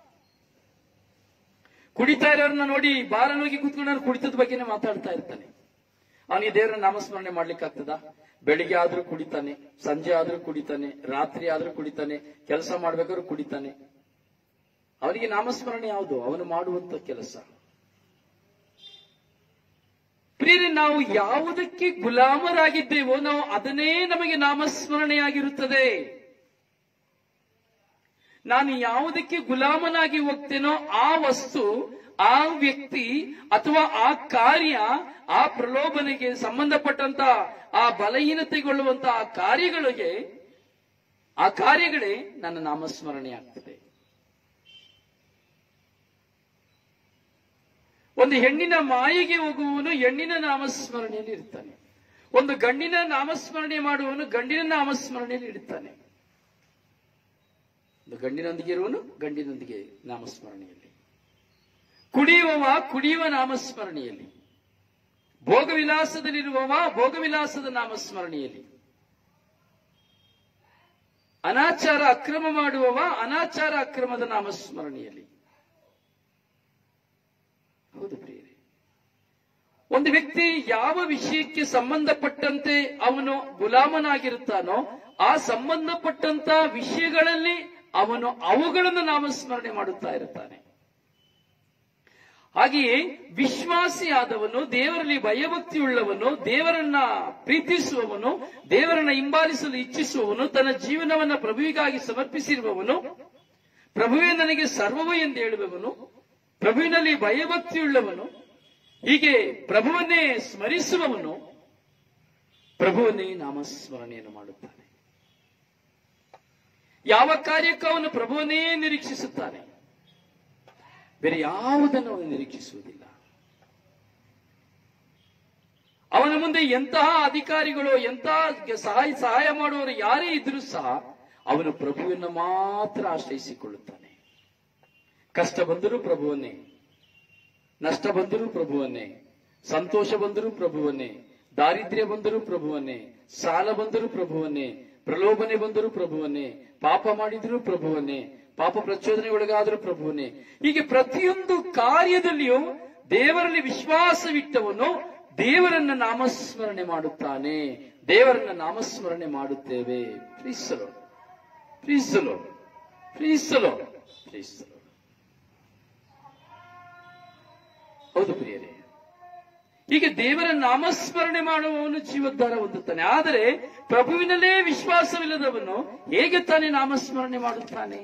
ಕುಡಿತಾ ಇರೋರನ್ನ ನೋಡಿ ಬಾರಲ್ಲಿ ಹೋಗಿ ಕೂತ್ಕೊಂಡು ಕುಡಿತದ ಬಗ್ಗೆನೇ ಮಾತಾಡ್ತಾ ಇರ್ತಾನೆ ಅವನಿಗೆ ದೇವರ ನಾಮಸ್ಮರಣೆ ಮಾಡ್ಲಿಕ್ಕೆ ಆಗ್ತದ ಬೆಳಿಗ್ಗೆ ಆದ್ರೂ ಕುಡಿತಾನೆ ಸಂಜೆ ಆದ್ರೂ ಕುಡಿತಾನೆ ರಾತ್ರಿ ಆದ್ರೂ ಕುಡಿತಾನೆ ಕೆಲಸ ಮಾಡ್ಬೇಕಾದ್ರೂ ಕುಡಿತಾನೆ ಅವನಿಗೆ ನಾಮಸ್ಮರಣೆ ಯಾವುದು ಅವನು ಮಾಡುವಂತ ಕೆಲಸ ಪ್ರಿಯರೇ ನಾವು ಯಾವುದಕ್ಕೆ ಗುಲಾಮರಾಗಿದ್ದೇವೋ ನಾವು ಅದನ್ನೇ ನಮಗೆ ನಾಮಸ್ಮರಣೆಯಾಗಿರುತ್ತದೆ ನಾನು ಯಾವುದಕ್ಕೆ ಗುಲಾಮನಾಗಿ ಹೋಗ್ತೇನೋ ಆ ವಸ್ತು ಆ ವ್ಯಕ್ತಿ ಅಥವಾ ಆ ಕಾರ್ಯ ಆ ಪ್ರಲೋಭನೆಗೆ ಸಂಬಂಧಪಟ್ಟಂತ ಆ ಬಲಹೀನತೆಗೊಳ್ಳುವಂತ ಆ ಕಾರ್ಯಗಳಿಗೆ ಆ ಕಾರ್ಯಗಳೇ ನನ್ನ ನಾಮಸ್ಮರಣೆ ಆಗ್ತದೆ ಒಂದು ಹೆಣ್ಣಿನ ಮಾಯಿಗೆ ಹೋಗುವವನು ಹೆಣ್ಣಿನ ನಾಮಸ್ಮರಣೆಯಲ್ಲಿ ಇರ್ತಾನೆ ಒಂದು ಗಂಡಿನ ನಾಮಸ್ಮರಣೆ ಮಾಡುವವನು ಗಂಡಿನ ನಾಮಸ್ಮರಣೆಯಲ್ಲಿ ಇರ್ತಾನೆ ಒಂದು ಗಂಡಿನೊಂದಿಗೆ ಇರುವನು ಗಂಡಿನೊಂದಿಗೆ ನಾಮಸ್ಮರಣೆಯಲ್ಲಿ ಕುಡಿಯುವವ ಕುಡಿಯುವ ನಾಮಸ್ಮರಣೆಯಲ್ಲಿ ಭೋಗವಿಲಾಸದಲ್ಲಿರುವವ ಭೋಗವಿಲಾಸದ ನಾಮಸ್ಮರಣೆಯಲ್ಲಿ ಅನಾಚಾರ ಅಕ್ರಮ ಮಾಡುವವ ಅನಾಚಾರ ಅಕ್ರಮದ ನಾಮಸ್ಮರಣೆಯಲ್ಲಿ ಹೌದು ಪ್ರಿಯರೇ ಒಂದು ವ್ಯಕ್ತಿ ಯಾವ ವಿಷಯಕ್ಕೆ ಸಂಬಂಧಪಟ್ಟಂತೆ ಅವನು ಗುಲಾಮನಾಗಿರುತ್ತಾನೋ ಆ ಸಂಬಂಧಪಟ್ಟಂತ ವಿಷಯಗಳಲ್ಲಿ ಅವನು ಅವುಗಳನ್ನು ನಾಮಸ್ಮರಣೆ ಮಾಡುತ್ತಾ ಇರುತ್ತಾನೆ ಹಾಗೆಯೇ ವಿಶ್ವಾಸಿಯಾದವನು ದೇವರಲ್ಲಿ ಭಯಭಕ್ತಿಯುಳ್ಳವನು ದೇವರನ್ನ ಪ್ರೀತಿಸುವವನು ದೇವರನ್ನ ಹಿಂಬಾಲಿಸಲು ಇಚ್ಛಿಸುವವನು ತನ್ನ ಜೀವನವನ್ನ ಪ್ರಭುವಿಗಾಗಿ ಸಮರ್ಪಿಸಿರುವವನು ಪ್ರಭುವೇ ನನಗೆ ಸರ್ವವು ಎಂದು ಹೇಳುವವನು ಪ್ರಭುವಿನಲ್ಲಿ ಭಯಭಕ್ತಿಯುಳ್ಳವನು ಹೀಗೆ ಪ್ರಭುವನ್ನೇ ಸ್ಮರಿಸುವವನು ಪ್ರಭುವನ್ನೇ ನಾಮಸ್ಮರಣೆಯನ್ನು ಮಾಡುತ್ತಾನೆ ಯಾವ ಕಾರ್ಯಕ್ಕೂ ಅವನು ಪ್ರಭುವನ್ನೇ ನಿರೀಕ್ಷಿಸುತ್ತಾನೆ ಬೇರೆ ಯಾವುದನ್ನು ಅವನು ನಿರೀಕ್ಷಿಸುವುದಿಲ್ಲ ಅವನ ಮುಂದೆ ಎಂತಹ ಅಧಿಕಾರಿಗಳು ಎಂತಹ ಸಹಾಯ ಸಹಾಯ ಮಾಡುವವರು ಯಾರೇ ಇದ್ರೂ ಸಹ ಅವನು ಪ್ರಭುವನ್ನು ಮಾತ್ರ ಆಶ್ರಯಿಸಿಕೊಳ್ಳುತ್ತಾನೆ ಕಷ್ಟ ಬಂದರೂ ಪ್ರಭುವನ್ನೇ ನಷ್ಟ ಬಂದರೂ ಪ್ರಭುವನ್ನೇ ಸಂತೋಷ ಬಂದರೂ ಪ್ರಭುವನ್ನೇ ದಾರಿದ್ರ್ಯ ಬಂದರೂ ಪ್ರಭುವನ್ನೇ ಸಾಲ ಬಂದರೂ ಪ್ರಭುವನ್ನೇ ಪ್ರಲೋಭನೆ ಬಂದರೂ ಪ್ರಭುವನ್ನೇ ಪಾಪ ಮಾಡಿದರೂ ಪ್ರಭುವನ್ನೇ ಪಾಪ ಪ್ರಚೋದನೆಗೊಳಗಾದರೂ ಪ್ರಭುವನ್ನೇ ಹೀಗೆ ಪ್ರತಿಯೊಂದು ಕಾರ್ಯದಲ್ಲಿಯೂ ದೇವರಲ್ಲಿ ವಿಶ್ವಾಸವಿಟ್ಟವನು ದೇವರನ್ನ ನಾಮಸ್ಮರಣೆ ಮಾಡುತ್ತಾನೆ ದೇವರನ್ನ ನಾಮಸ್ಮರಣೆ ಮಾಡುತ್ತೇವೆ ಪ್ರೀಸಲು ಪ್ರೀಸಲು ಪ್ರೀಸಲು ಪ್ರೀಸಲು ಹೌದು ಪ್ರಿಯರೇ ಹೀಗೆ ದೇವರ ನಾಮಸ್ಮರಣೆ ಮಾಡುವವನು ಜೀವೋದ್ಧಾರ ಹೊಂದುತ್ತಾನೆ ಆದರೆ ಪ್ರಭುವಿನಲ್ಲೇ ವಿಶ್ವಾಸವಿಲ್ಲದವನು ಹೇಗೆ ತಾನೇ ನಾಮಸ್ಮರಣೆ ಮಾಡುತ್ತಾನೆ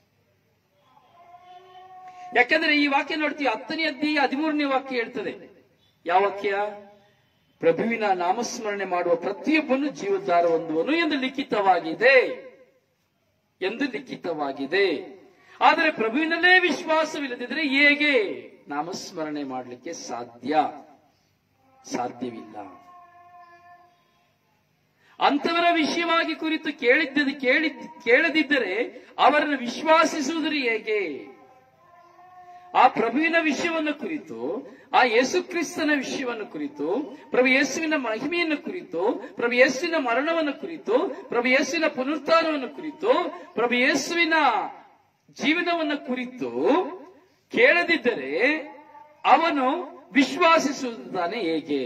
ಯಾಕಂದ್ರೆ ಈ ವಾಕ್ಯ ನೋಡ್ತೀವಿ ಹತ್ತನೇ ಅಧ್ಯಾಯ ಹದಿಮೂರನೇ ವಾಕ್ಯ ಹೇಳ್ತದೆ ಯಾವ ವಾಕ್ಯ ಪ್ರಭುವಿನ ನಾಮಸ್ಮರಣೆ ಮಾಡುವ ಪ್ರತಿಯೊಬ್ಬನು ಜೀವೋದ್ಧಾರ ಹೊಂದುವನು ಎಂದು ಲಿಖಿತವಾಗಿದೆ ಎಂದು ಲಿಖಿತವಾಗಿದೆ ಆದರೆ ಪ್ರಭುವಿನಲ್ಲೇ ವಿಶ್ವಾಸವಿಲ್ಲದಿದ್ರೆ ಹೇಗೆ ನಾಮಸ್ಮರಣೆ ಮಾಡಲಿಕ್ಕೆ ಸಾಧ್ಯ ಸಾಧ್ಯವಿಲ್ಲ ಅಂತವರ ವಿಷಯವಾಗಿ ಕುರಿತು ಕೇಳಿದ್ದ ಕೇಳಿದ್ ಕೇಳದಿದ್ದರೆ ಅವರನ್ನು ವಿಶ್ವಾಸಿಸುವುದರ ಹೇಗೆ ಆ ಪ್ರಭುವಿನ ವಿಷಯವನ್ನು ಕುರಿತು ಆ ಯೇಸುಕ್ರಿಸ್ತನ ವಿಷಯವನ್ನು ಕುರಿತು ಪ್ರಭು ಯೇಸುವಿನ ಮಹಿಮೆಯನ್ನು ಕುರಿತು ಪ್ರಭು ಯೇಸುವಿನ ಮರಣವನ್ನು ಕುರಿತು ಪ್ರಭು ಯೇಸುವಿನ ಪುನರುತ್ಥಾನವನ್ನು ಕುರಿತು ಪ್ರಭು ಯೇಸುವಿನ ಜೀವನವನ್ನು ಕುರಿತು ಕೇಳದಿದ್ದರೆ ಅವನು ವಿಶ್ವಾಸಿಸುತ್ತಾನೆ ಹೇಗೆ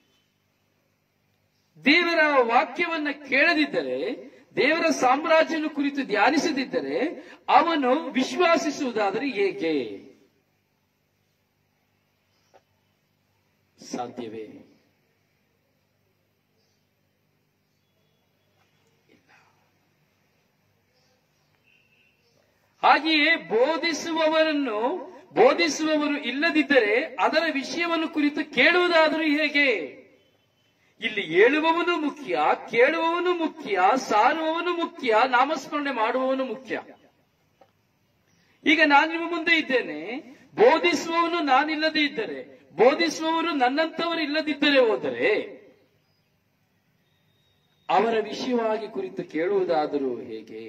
ದೇವರ ವಾಕ್ಯವನ್ನ ಕೇಳದಿದ್ದರೆ ದೇವರ ಸಾಮ್ರಾಜ್ಯನ ಕುರಿತು ಧ್ಯಾನಿಸದಿದ್ದರೆ ಅವನು ವಿಶ್ವಾಸಿಸುವುದಾದರೆ ಹೇಗೆ ಸಾಧ್ಯವೇ ಇಲ್ಲ. ಹಾಗೆಯೇ ಬೋಧಿಸುವವರನ್ನು ಬೋಧಿಸುವವರು ಇಲ್ಲದಿದ್ದರೆ ಅದರ ವಿಷಯವನ್ನು ಕುರಿತು ಕೇಳುವುದಾದರೂ ಹೇಗೆ ಇಲ್ಲಿ ಹೇಳುವವನು ಮುಖ್ಯ ಕೇಳುವವನು ಮುಖ್ಯ ಸಾರುವವನು ಮುಖ್ಯ ನಾಮಸ್ಮರಣೆ ಮಾಡುವವನು ಮುಖ್ಯ ಈಗ ನಾನು ನಿಮ್ಮ ಮುಂದೆ ಇದ್ದೇನೆ ಬೋಧಿಸುವವನು ನಾನಿಲ್ಲದೆ ಇದ್ದರೆ ಬೋಧಿಸುವವರು ನನ್ನಂತವರು ಇಲ್ಲದಿದ್ದರೆ ಹೋದರೆ ಅವರ ವಿಷಯವಾಗಿ ಕುರಿತು ಕೇಳುವುದಾದರೂ ಹೇಗೆ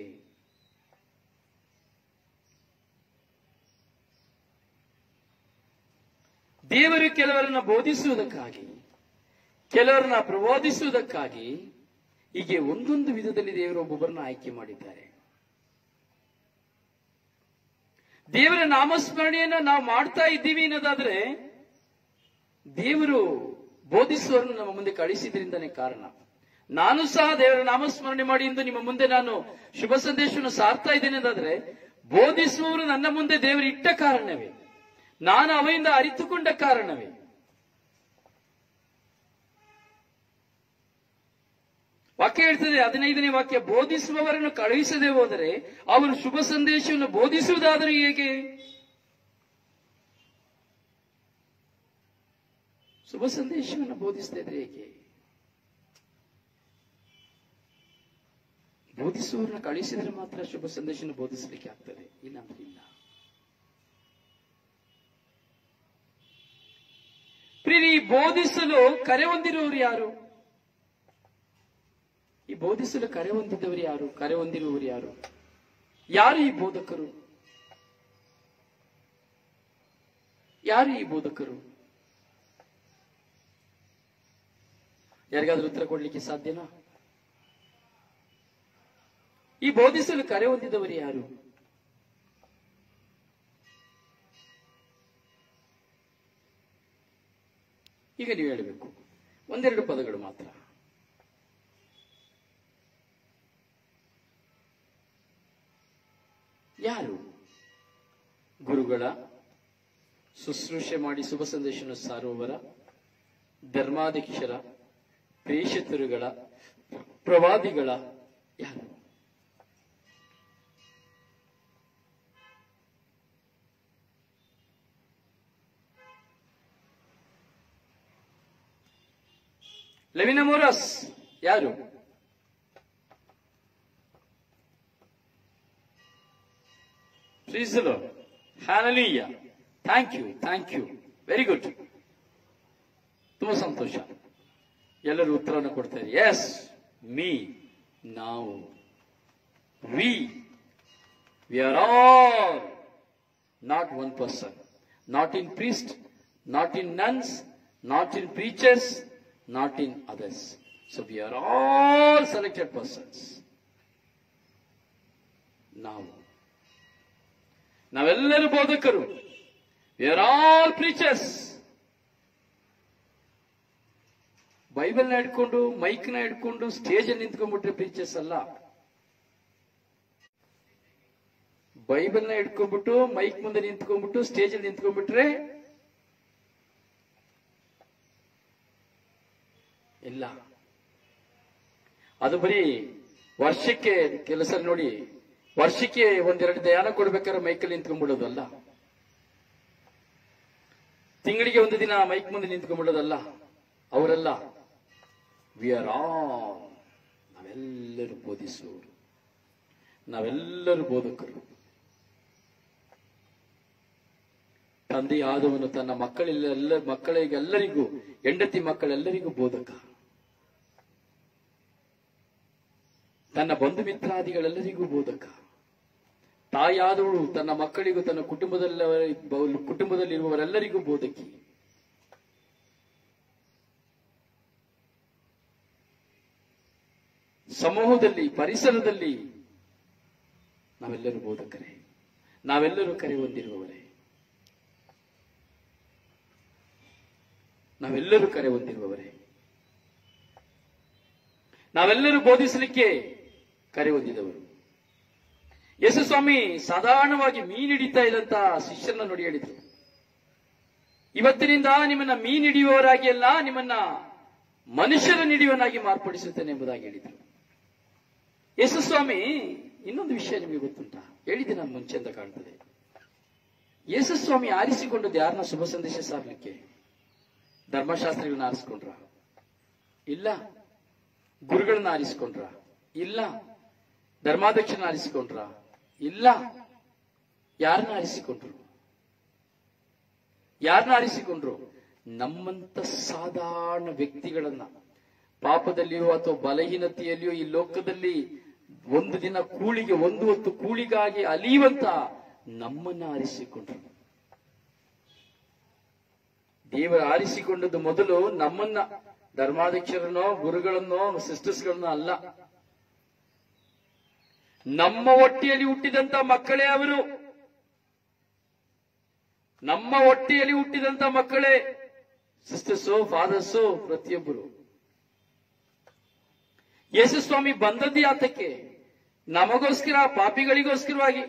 ದೇವರು ಕೆಲವರನ್ನ ಬೋಧಿಸುವುದಕ್ಕಾಗಿ ಕೆಲವರನ್ನ ಪ್ರಬೋಧಿಸುವುದಕ್ಕಾಗಿ ಹೀಗೆ ಒಂದೊಂದು ವಿಧದಲ್ಲಿ ದೇವರು ಒಬ್ಬೊಬ್ಬರನ್ನ ಆಯ್ಕೆ ಮಾಡಿದ್ದಾರೆ ದೇವರ ನಾಮಸ್ಮರಣೆಯನ್ನ ನಾವು ಮಾಡ್ತಾ ಇದ್ದೀವಿ ಅನ್ನೋದಾದ್ರೆ ದೇವರು ಬೋಧಿಸುವವರನ್ನು ನಮ್ಮ ಮುಂದೆ ಕಳಿಸಿದ್ರಿಂದನೇ ಕಾರಣ ನಾನು ಸಹ ದೇವರ ನಾಮಸ್ಮರಣೆ ಮಾಡಿ ಎಂದು ನಿಮ್ಮ ಮುಂದೆ ನಾನು ಶುಭ ಸಂದೇಶವನ್ನು ಸಾರ್ತಾ ಇದ್ದೇನೆ ಅನ್ನೋದಾದ್ರೆ ಬೋಧಿಸುವವರು ನನ್ನ ಮುಂದೆ ದೇವರು ಇಟ್ಟ ಕಾರಣವೇ ನಾನು ಅವೆಯಿಂದ ಅರಿತುಕೊಂಡ ಕಾರಣವೇ ವಾಕ್ಯ ಹೇಳ್ತದೆ ಹದಿನೈದನೇ ವಾಕ್ಯ ಬೋಧಿಸುವವರನ್ನು ಕಳುಹಿಸದೆ ಹೋದರೆ ಅವರು ಶುಭ ಸಂದೇಶವನ್ನು ಬೋಧಿಸುವುದಾದರೂ ಹೇಗೆ ಶುಭ ಸಂದೇಶವನ್ನು ಬೋಧಿಸ್ತಾ ಇದ್ರೆ ಹೇಗೆ ಬೋಧಿಸುವವರನ್ನ ಕಳಿಸಿದ್ರೆ ಮಾತ್ರ ಶುಭ ಸಂದೇಶವನ್ನು ಬೋಧಿಸಲಿಕ್ಕೆ ಆಗ್ತದೆ ಇಲ್ಲ ಅಂದ್ರೆ ಇಲ್ಲ ಪ್ರಿಯರಿ ಈ ಬೋಧಿಸಲು ಕರೆ ಹೊಂದಿರುವವರು ಯಾರು ಈ ಬೋಧಿಸಲು ಕರೆ ಹೊಂದಿದ್ದವರು ಯಾರು ಕರೆ ಹೊಂದಿರುವವರು ಯಾರು ಯಾರು ಈ ಬೋಧಕರು ಯಾರು ಈ ಬೋಧಕರು ಯಾರಿಗಾದ್ರೂ ಉತ್ತರ ಕೊಡ್ಲಿಕ್ಕೆ ಸಾಧ್ಯನಾ ಈ ಬೋಧಿಸಲು ಕರೆ ಹೊಂದಿದವರು ಯಾರು ಈಗ ನೀವು ಹೇಳಬೇಕು ಒಂದೆರಡು ಪದಗಳು ಮಾತ್ರ ಯಾರು ಗುರುಗಳ ಶುಶ್ರೂಷೆ ಮಾಡಿ ಶುಭ ಸಂದೇಶವನ್ನು ಸಾರುವವರ ಧರ್ಮಾಧ್ಯಕ್ಷರ ಪ್ರೇಷಿತರುಗಳ ಪ್ರವಾದಿಗಳ ಯಾರು ಲೆವಿನ ಮೋರಸ್ ಯಾರು ಪ್ರೀಸಲು hallelujah thank you thank you very good ತುಂಬಾ ಸಂತೋಷ ಎಲ್ಲರೂ ಉತ್ತರವನ್ನು ಕೊಡ್ತಾರೆ ಎಸ್ ಮೀ ನಾವು we we are all not one person not in priest not in nuns not in preachers not in others so we are all selected persons ನಾವು ನಾವೆಲ್ಲರೂ ಬೋಧಕರು ವಿ ಆರ್ ಆಲ್ ಪ್ರೀಚರ್ಸ್ ಬೈಬಲ್ನ ಹಿಡ್ಕೊಂಡು ಮೈಕ್ನ ಹಿಡ್ಕೊಂಡು ಸ್ಟೇಜ್ ಅಲ್ಲಿ ನಿಂತ್ಕೊಂಡ್ಬಿಟ್ರೆ ಪ್ರೀಚರ್ಸ್ ಅಲ್ಲ ಬೈಬಲ್ನ ಹಿಡ್ಕೊಂಡ್ಬಿಟ್ಟು ಮೈಕ್ ಮುಂದೆ ನಿಂತ್ಕೊಂಡ್ಬಿಟ್ಟು ಸ್ಟೇಜ್ ಅಲ್ಲಿ ನಿಂತ್ಕೊಂಡ್ಬಿಟ್ರೆ ಇಲ್ಲ ಅದು ಬರೀ ವರ್ಷಕ್ಕೆ ಕೆಲಸ ನೋಡಿ ವರ್ಷಕ್ಕೆ ಒಂದೆರಡು ಧ್ಯಾನ ಕೊಡ್ಬೇಕಾದ್ರೆ ಮೈಕಲ್ಲಿ ನಿಂತ್ಕೊಂಡ್ಬಿಡೋದಲ್ಲ ತಿಂಗಳಿಗೆ ಒಂದು ದಿನ ಮೈಕ್ ಮುಂದೆ ನಿಂತ್ಕೊಂಡ್ಬಿಡೋದಲ್ಲ ಅವರೆಲ್ಲ ವಿ ಆರ್ ಆಲ್ ನಾವೆಲ್ಲರೂ ಬೋಧಿಸುವವರು ನಾವೆಲ್ಲರೂ ಬೋಧಕರು ತಂದೆಯಾದವನು ತನ್ನ ಮಕ್ಕಳೆಲ್ಲ ಮಕ್ಕಳಿಗೆಲ್ಲರಿಗೂ ಹೆಂಡತಿ ಮಕ್ಕಳೆಲ್ಲರಿಗೂ ಬೋಧಕ ತನ್ನ ಬಂಧು ಮಿತ್ರಾದಿಗಳೆಲ್ಲರಿಗೂ ಬೋಧಕ ತಾಯಾದವಳು ತನ್ನ ಮಕ್ಕಳಿಗೂ ತನ್ನ ಕುಟುಂಬದಲ್ಲ ಕುಟುಂಬದಲ್ಲಿರುವವರೆಲ್ಲರಿಗೂ ಬೋಧಕಿ ಸಮೂಹದಲ್ಲಿ ಪರಿಸರದಲ್ಲಿ ನಾವೆಲ್ಲರೂ ಬೋಧಕರೇ ನಾವೆಲ್ಲರೂ ಕರೆ ಹೊಂದಿರುವವರೇ ನಾವೆಲ್ಲರೂ ಕರೆ ಹೊಂದಿರುವವರೇ ನಾವೆಲ್ಲರೂ ಬೋಧಿಸಲಿಕ್ಕೆ ಕರೆ ಹೊಂದಿದವರು ಯೇಸು ಸ್ವಾಮಿ ಸಾಧಾರಣವಾಗಿ ಮೀನ್ ಹಿಡಿತಾ ಇದ್ದಂತ ಶಿಷ್ಯರನ್ನ ನೋಡಿ ಹೇಳಿದ್ರು ಇವತ್ತಿನಿಂದ ನಿಮ್ಮನ್ನ ಮೀನ್ ಹಿಡಿಯುವವರಾಗಿ ಅಲ್ಲ ನಿಮ್ಮನ್ನ ಮನುಷ್ಯರ ಹಿಡಿಯುವನಾಗಿ ಮಾರ್ಪಡಿಸುತ್ತೇನೆ ಎಂಬುದಾಗಿ ಹೇಳಿದ್ರು ಯೇಸು ಸ್ವಾಮಿ ಇನ್ನೊಂದು ವಿಷಯ ನಿಮಗೆ ಗೊತ್ತುಂಟಾ ಹೇಳಿದ್ದೆ ನಾನು ಮುಂಚೆ ಅಂತ ಕಾಣ್ತದೆ ಯೇಸು ಸ್ವಾಮಿ ಆರಿಸಿಕೊಂಡದ್ದು ಯಾರನ್ನ ಶುಭ ಸಂದೇಶ ಸಾರ್ಲಿಕ್ಕೆ ಧರ್ಮಶಾಸ್ತ್ರಿಗಳನ್ನ ಆರಿಸ್ಕೊಂಡ್ರ ಇಲ್ಲ ಗುರುಗಳನ್ನ ಆರಿಸ್ಕೊಂಡ್ರ ಇಲ್ಲ ಧರ್ಮಾಧ್ಯಕ್ಷನ ಆರಿಸಿಕೊಂಡ್ರ ಇಲ್ಲ ಯಾರನ್ನ ಆರಿಸಿಕೊಂಡ್ರು ಯಾರನ್ನ ಆರಿಸಿಕೊಂಡ್ರು ನಮ್ಮಂತ ಸಾಧಾರಣ ವ್ಯಕ್ತಿಗಳನ್ನ ಪಾಪದಲ್ಲಿಯೋ ಅಥವಾ ಬಲಹೀನತೆಯಲ್ಲಿಯೋ ಈ ಲೋಕದಲ್ಲಿ ಒಂದು ದಿನ ಕೂಳಿಗೆ ಒಂದು ಹೊತ್ತು ಕೂಳಿಗಾಗಿ ಅಲಿಯುವಂತ ನಮ್ಮನ್ನ ಆರಿಸಿಕೊಂಡ್ರು ದೇವರು ಆರಿಸಿಕೊಂಡದ್ದು ಮೊದಲು ನಮ್ಮನ್ನ ಧರ್ಮಾಧ್ಯಕ್ಷರನ್ನೋ ಗುರುಗಳನ್ನೋ ಸಿಸ್ಟರ್ಸ್ಗಳನ್ನೋ ಅಲ್ಲ ನಮ್ಮ ಹೊಟ್ಟೆಯಲ್ಲಿ ಹುಟ್ಟಿದಂತ ಮಕ್ಕಳೇ ಅವರು ನಮ್ಮ ಹೊಟ್ಟೆಯಲ್ಲಿ ಹುಟ್ಟಿದಂತ ಮಕ್ಕಳೇ ಸಿಸ್ಟರ್ಸು ಫಾದರ್ಸು ಪ್ರತಿಯೊಬ್ಬರು ಯೇಸು ಸ್ವಾಮಿ ಬಂದದ್ದು ಯಾತಕ್ಕೆ ನಮಗೋಸ್ಕರ ಪಾಪಿಗಳಿಗೋಸ್ಕರವಾಗಿ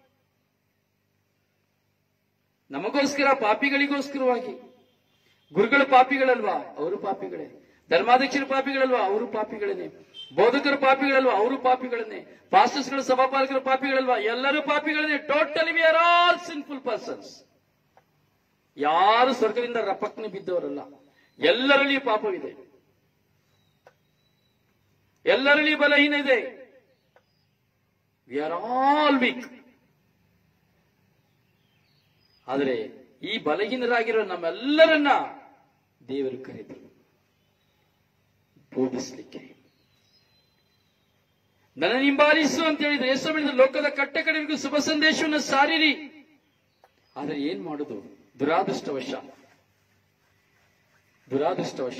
ನಮಗೋಸ್ಕರ ಪಾಪಿಗಳಿಗೋಸ್ಕರವಾಗಿ ಗುರುಗಳು ಪಾಪಿಗಳಲ್ವಾ ಅವರು ಪಾಪಿಗಳೇ ಧರ್ಮಾಧ್ಯಕ್ಷರು ಪಾಪಿಗಳಲ್ವಾ ಅವರು ಪಾಪಿಗಳನ್ನೇ ಬೋಧಕರು ಪಾಪಿಗಳಲ್ವಾ ಅವರು ಪಾಪಿಗಳನ್ನೇ ಪಾಸ್ಟರ್ಸ್ಗಳು ಸಭಾಪಾಲಕರು ಪಾಪಿಗಳಲ್ವಾ ಎಲ್ಲರೂ ಪಾಪಿಗಳನ್ನೇ totally we are all sinful persons ಯಾರು ಸ್ವರ್ಗದಿಂದ ರಪಕ್ನೆ ಬಿದ್ದವರಲ್ಲ ಎಲ್ಲರಲ್ಲಿ ಪಾಪವಿದೆ ಎಲ್ಲರಲ್ಲಿ ಬಲಹೀನ ಇದೆ ವಿ ಆರ್ ಆಲ್ ವೀಕ್ ಆದರೆ ಈ ಬಲಹೀನರಾಗಿರೋ ನಮ್ಮೆಲ್ಲರನ್ನ ದೇವರು ಕರೆದರು ಬೋಧಿಸ್ಲಿಕ್ಕೆ ನನ್ನ ಹಿಂಬಾಲಿಸು ಅಂತ ಹೇಳಿದ್ರೆ ಯೇಸು ಹೇಳಿದ ಲೋಕದ ಕಟ್ಟ ಕಡೆಗೂ ಶುಭ ಸಂದೇಶವನ್ನು ಸಾರಿರಿ ಆದರೆ ಏನ್ ಮಾಡುದು ದುರಾದೃಷ್ಟವಶ ದುರಾದೃಷ್ಟವಶ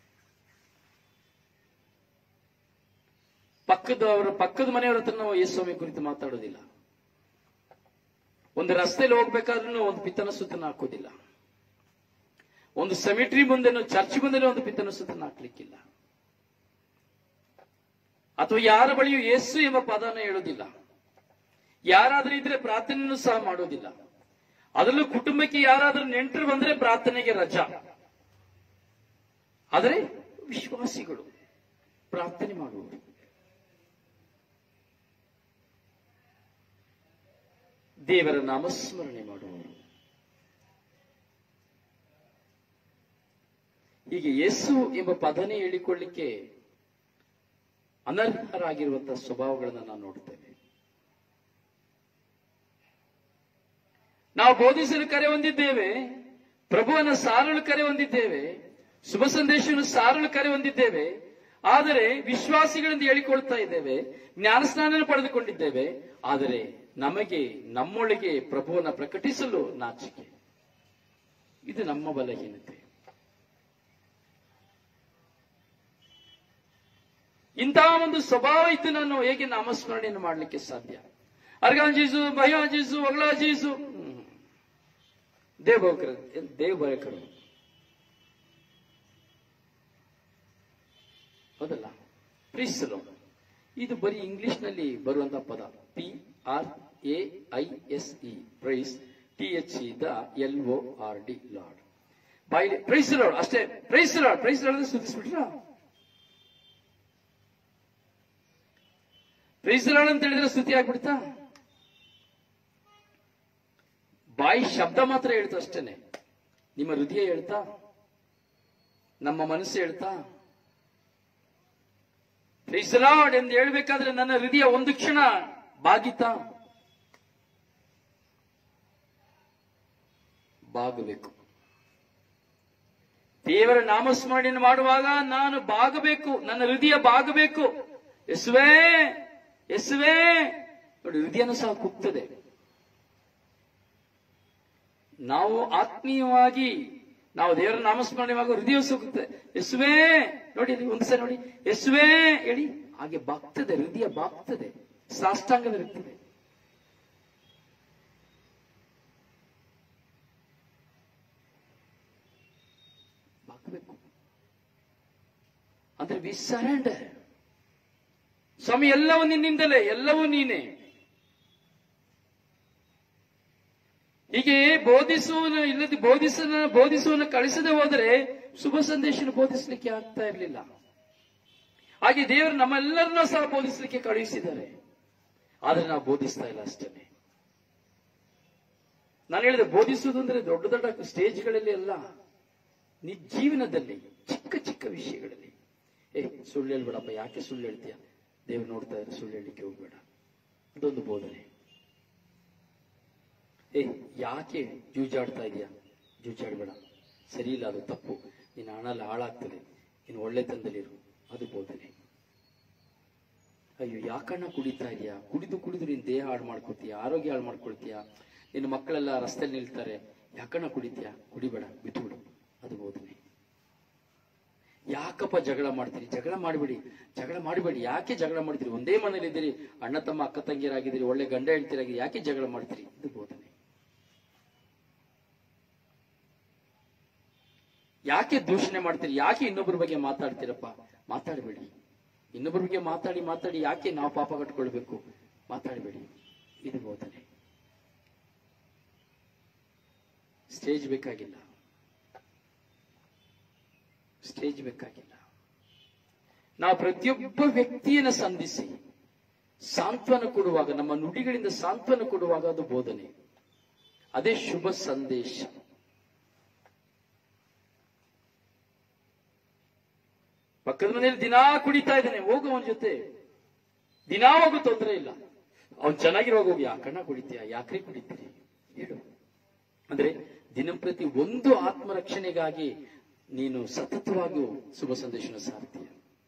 ಪಕ್ಕದವರ ಪಕ್ಕದ ಮನೆಯವರ ಹತ್ರ ನಾವು ಯೇಸ್ವಾಮಿ ಕುರಿತು ಮಾತಾಡೋದಿಲ್ಲ ಒಂದು ರಸ್ತೆಯಲ್ಲಿ ಹೋಗ್ಬೇಕಾದ್ರೂ ಒಂದು ಪಿತ್ತನ ಸುತ್ತನ ಹಾಕೋದಿಲ್ಲ ಒಂದು ಸೆಮಿಟ್ರಿ ಮುಂದೆನೋ ಚರ್ಚ್ ಮುಂದೆನೋ ಒಂದು ಪಿತ್ತನ ಸುತ್ತನ ಹಾಕ್ಲಿಕ್ಕಿಲ್ಲ ಅಥವಾ ಯಾರ ಬಳಿಯೂ ಯೇಸು ಎಂಬ ಪದನ ಹೇಳೋದಿಲ್ಲ ಯಾರಾದ್ರೂ ಇದ್ರೆ ಪ್ರಾರ್ಥನೆಯನ್ನು ಸಹ ಮಾಡೋದಿಲ್ಲ ಅದರಲ್ಲೂ ಕುಟುಂಬಕ್ಕೆ ಯಾರಾದ್ರೂ ನೆಂಟರು ಬಂದ್ರೆ ಪ್ರಾರ್ಥನೆಗೆ ರಜಾ ಆದರೆ ವಿಶ್ವಾಸಿಗಳು ಪ್ರಾರ್ಥನೆ ಮಾಡುವರು ದೇವರ ನಾಮಸ್ಮರಣೆ ಮಾಡುವರು ಹೀಗೆ ಯೇಸು ಎಂಬ ಪದನೇ ಹೇಳಿಕೊಳ್ಳಿಕ್ಕೆ ಅನರ್ಹರಾಗಿರುವಂತಹ ಸ್ವಭಾವಗಳನ್ನು ನಾವು ನೋಡುತ್ತೇವೆ ನಾವು ಬೋಧಿಸಲು ಕರೆ ಹೊಂದಿದ್ದೇವೆ ಪ್ರಭುವನ್ನ ಸಾರಲು ಕರೆ ಹೊಂದಿದ್ದೇವೆ ಶುಭ ಸಂದೇಶವನ್ನು ಸಾರಲು ಕರೆ ಹೊಂದಿದ್ದೇವೆ ಆದರೆ ವಿಶ್ವಾಸಿಗಳಿಂದ ಹೇಳಿಕೊಳ್ತಾ ಇದ್ದೇವೆ ಜ್ಞಾನಸ್ನಾನ ಪಡೆದುಕೊಂಡಿದ್ದೇವೆ ಆದರೆ ನಮಗೆ ನಮ್ಮೊಳಗೆ ಪ್ರಭುವನ್ನ ಪ್ರಕಟಿಸಲು ನಾಚಿಕೆ ಇದು ನಮ್ಮ ಬಲಹೀನತೆ ಇಂತಹ ಒಂದು ಸ್ವಭಾವ ಇದ್ದು ನಾನು ಹೇಗೆ ನಾಮಸ್ಮರಣೆಯನ್ನು ಮಾಡಲಿಕ್ಕೆ ಸಾಧ್ಯ ಅರ್ಗಾಂಜೀಸು ಬಹ್ಯಾಂಜೀಸು ಒಗಳಾಜೀಸು ದೇವ್ ಭವಕರ ದೇವ್ ಭಯಕರು ಹೌದಲ್ಲ ಪ್ರೀಸಲು ಇದು ಬರೀ ಇಂಗ್ಲಿಷ್ ನಲ್ಲಿ ಬರುವಂತಹ ಪದ P R A I S E praise T H E the L O R D Lord ಬಾಯಿಲಿ ಪ್ರೈಸ್ ಲಾರ್ಡ್ ಅಷ್ಟೇ ಪ್ರೈಸ್ ಲಾರ್ಡ್ ಪ್ರೈಸ್ ಲಾರ್ಡ್ ಸುತ್ತಿಸ್ಬಿಟ್ರ ಪ್ರೈಸ್ ಲಾರ್ಡ್ ಅಂತ ಹೇಳಿದ್ರೆ ಸ್ತುತಿ ಆಗ್ಬಿಡ್ತಾ ಬಾಯಿ ಶಬ್ದ ಮಾತ್ರ ಹೇಳ್ತು ಅಷ್ಟೇನೆ ನಿಮ್ಮ ಹೃದಯ ಹೇಳ್ತಾ ನಮ್ಮ ಮನಸ್ಸು ಹೇಳ್ತಾ ಪ್ರೈಸ್ ಲಾರ್ಡ್ ಎಂದು ಹೇಳ್ಬೇಕಾದ್ರೆ ನನ್ನ ಹೃದಯ ಒಂದು ಕ್ಷಣ ಬಾಗಿತ ಬಾಗಬೇಕು ದೇವರ ನಾಮಸ್ಮರಣೆಯನ್ನು ಮಾಡುವಾಗ ನಾನು ಬಾಗಬೇಕು ನನ್ನ ಹೃದಯ ಬಾಗಬೇಕು ಎಸುವೆ ಎಸುವೆ ನೋಡಿ ಹೃದಯನೂ ಸಹ ಕುಗ್ತದೆ ನಾವು ಆತ್ಮೀಯವಾಗಿ ನಾವು ದೇವರ ನಾಮಸ್ಮರಣೆ ಮಾಡುವ ಹೃದಯ ಸುಗುತ್ತೆ ಎಸುವೆ ನೋಡಿ ಇಲ್ಲಿ ಒಂದು ಸಲ ನೋಡಿ ಎಸುವೆ ಹೇಳಿ ಹಾಗೆ ಬಾಗ್ತದೆ ಹೃದಯ ಬಾಗ್ತದೆ ಸಾಷ್ಟಾಂಗದಲ್ಲಿರ್ತದೆ ಬಾಗಬೇಕು ಅಂದ್ರೆ ವಿ ಸರೆಂಡರ್ ಸ್ವಾಮಿ ಎಲ್ಲವೂ ನಿನ್ನಿಂದಲೇ ಎಲ್ಲವೂ ನೀನೇ ಹೀಗೆ ಬೋಧಿಸುವನು ಇಲ್ಲದೆ ಬೋಧಿಸನ ಬೋಧಿಸುವನು ಕಳಿಸದೆ ಹೋದರೆ ಶುಭ ಸಂದೇಶ ಬೋಧಿಸಲಿಕ್ಕೆ ಆಗ್ತಾ ಇರಲಿಲ್ಲ ಹಾಗೆ ದೇವರು ನಮ್ಮೆಲ್ಲರನ್ನೂ ಸಹ ಬೋಧಿಸಲಿಕ್ಕೆ ಕಳುಹಿಸಿದ್ದಾರೆ ಆದ್ರೆ ನಾವು ಬೋಧಿಸ್ತಾ ಇಲ್ಲ ಅಷ್ಟೇ ನಾನು ಹೇಳಿದೆ ಬೋಧಿಸುವುದು ಅಂದ್ರೆ ದೊಡ್ಡ ದೊಡ್ಡ ಸ್ಟೇಜ್ಗಳಲ್ಲಿ ಅಲ್ಲ ನಿಜ ಜೀವನದಲ್ಲಿ ಚಿಕ್ಕ ಚಿಕ್ಕ ವಿಷಯಗಳಲ್ಲಿ ಏ ಸುಳ್ಳು ಹೇಳ್ಬೇಡಪ್ಪ ಯಾಕೆ ಸುಳ್ಳು ಹೇಳ್ತೀಯ ದೇವ್ರು ನೋಡ್ತಾ ಇದ್ರೆ ಸುಳ್ಳು ಹೇಳಲಿಕ್ಕೆ ಹೋಗ್ಬೇಡ ಅದೊಂದು ಬೋಧನೆ ಏ ಯಾಕೆ ಜೂಜಾಡ್ತಾ ಇದೆಯಾ ಜೂಜಾಡ್ಬೇಡ ಸರಿ ಇಲ್ಲ ಅದು ತಪ್ಪು ನಿನ್ನ ಹಣ ಎಲ್ಲ ಹಾಳಾಗ್ತದೆ ನೀನು ಒಳ್ಳೆತನದಲ್ಲಿರು ಅದು ಬೋಧನೆ ಅಯ್ಯೋ ಯಾಕಣ್ಣ ಕುಡಿತಾ ಇದೆಯಾ ಕುಡಿದು ಕುಡಿದು ನೀನು ದೇಹ ಹಾಳು ಮಾಡ್ಕೊತೀಯ ಆರೋಗ್ಯ ಹಾಳು ಮಾಡ್ಕೊಳ್ತೀಯ ನಿನ್ನ ಮಕ್ಕಳೆಲ್ಲ ರಸ್ತೆಯಲ್ಲಿ ನಿಲ್ತಾರೆ ಯಾಕಣ್ಣ ಕುಡಿತೀಯ ಕುಡಿಬೇಡ ಬಿಟ್ಟುಬಿಡು ಅದು ಬೋಧನೆ ಯಾಕಪ್ಪ ಜಗಳ ಮಾಡ್ತೀರಿ ಜಗಳ ಮಾಡಬೇಡಿ ಜಗಳ ಮಾಡಬೇಡಿ ಯಾಕೆ ಜಗಳ ಮಾಡ್ತೀರಿ ಒಂದೇ ಮನೇಲಿದ್ದೀರಿ ಅಣ್ಣ ತಮ್ಮ ಅಕ್ಕ ತಂಗಿಯರಾಗಿದ್ದೀರಿ ಒಳ್ಳೆ ಗಂಡ ಹೆಂಡತಿರಾಗಿ ಯಾಕೆ ಜಗಳ ಮಾಡ್ತೀರಿ ಇದು ಬೋಧನೆ ಯಾಕೆ ದೂಷಣೆ ಮಾಡ್ತೀರಿ ಯಾಕೆ ಇನ್ನೊಬ್ಬರ ಬಗ್ಗೆ ಮಾತಾಡ್ತೀರಪ್ಪ ಮಾತಾಡಬೇಡಿ ಇನ್ನೊಬ್ಬರ ಬಗ್ಗೆ ಮಾತಾಡಿ ಮಾತಾಡಿ ಯಾಕೆ ನಾವು ಪಾಪ ಕಟ್ಕೊಳ್ಬೇಕು ಮಾತಾಡಬೇಡಿ ಇದು ಬೋಧನೆ ಸ್ಟೇಜ್ ಬೇಕಾಗಿಲ್ಲ ಸ್ಟೇಜ್ ಬೇಕಾಗಿಲ್ಲ ನಾವು ಪ್ರತಿಯೊಬ್ಬ ವ್ಯಕ್ತಿಯನ್ನ ಸಂಧಿಸಿ ಸಾಂತ್ವನ ಕೊಡುವಾಗ ನಮ್ಮ ನುಡಿಗಳಿಂದ ಸಾಂತ್ವನ ಕೊಡುವಾಗ ಅದು ಬೋಧನೆ ಅದೇ ಶುಭ ಸಂದೇಶ ಪಕ್ಕದ ಮನೆಯಲ್ಲಿ ದಿನಾ ಕುಡಿತಾ ಇದ್ದಾನೆ ಹೋಗು ಅವನ ಜೊತೆ ದಿನಾ ಹೋಗು ತೊಂದರೆ ಇಲ್ಲ ಅವನ್ ಚೆನ್ನಾಗಿರುವಾಗ ಹೋಗಿ ಯಾಕಣ್ಣ ಕುಡಿತೀಯ ಯಾಕ್ರಿ ಕುಡಿತೀರಿ ಹೇಳು ಅಂದ್ರೆ ದಿನಂಪ್ರತಿ ಒಂದು ಆತ್ಮರಕ್ಷಣೆಗಾಗಿ ನೀನು ಸತತವಾಗಿ ಶುಭ ಸಂದೇಶನ ಸಾರ್ತೀಯ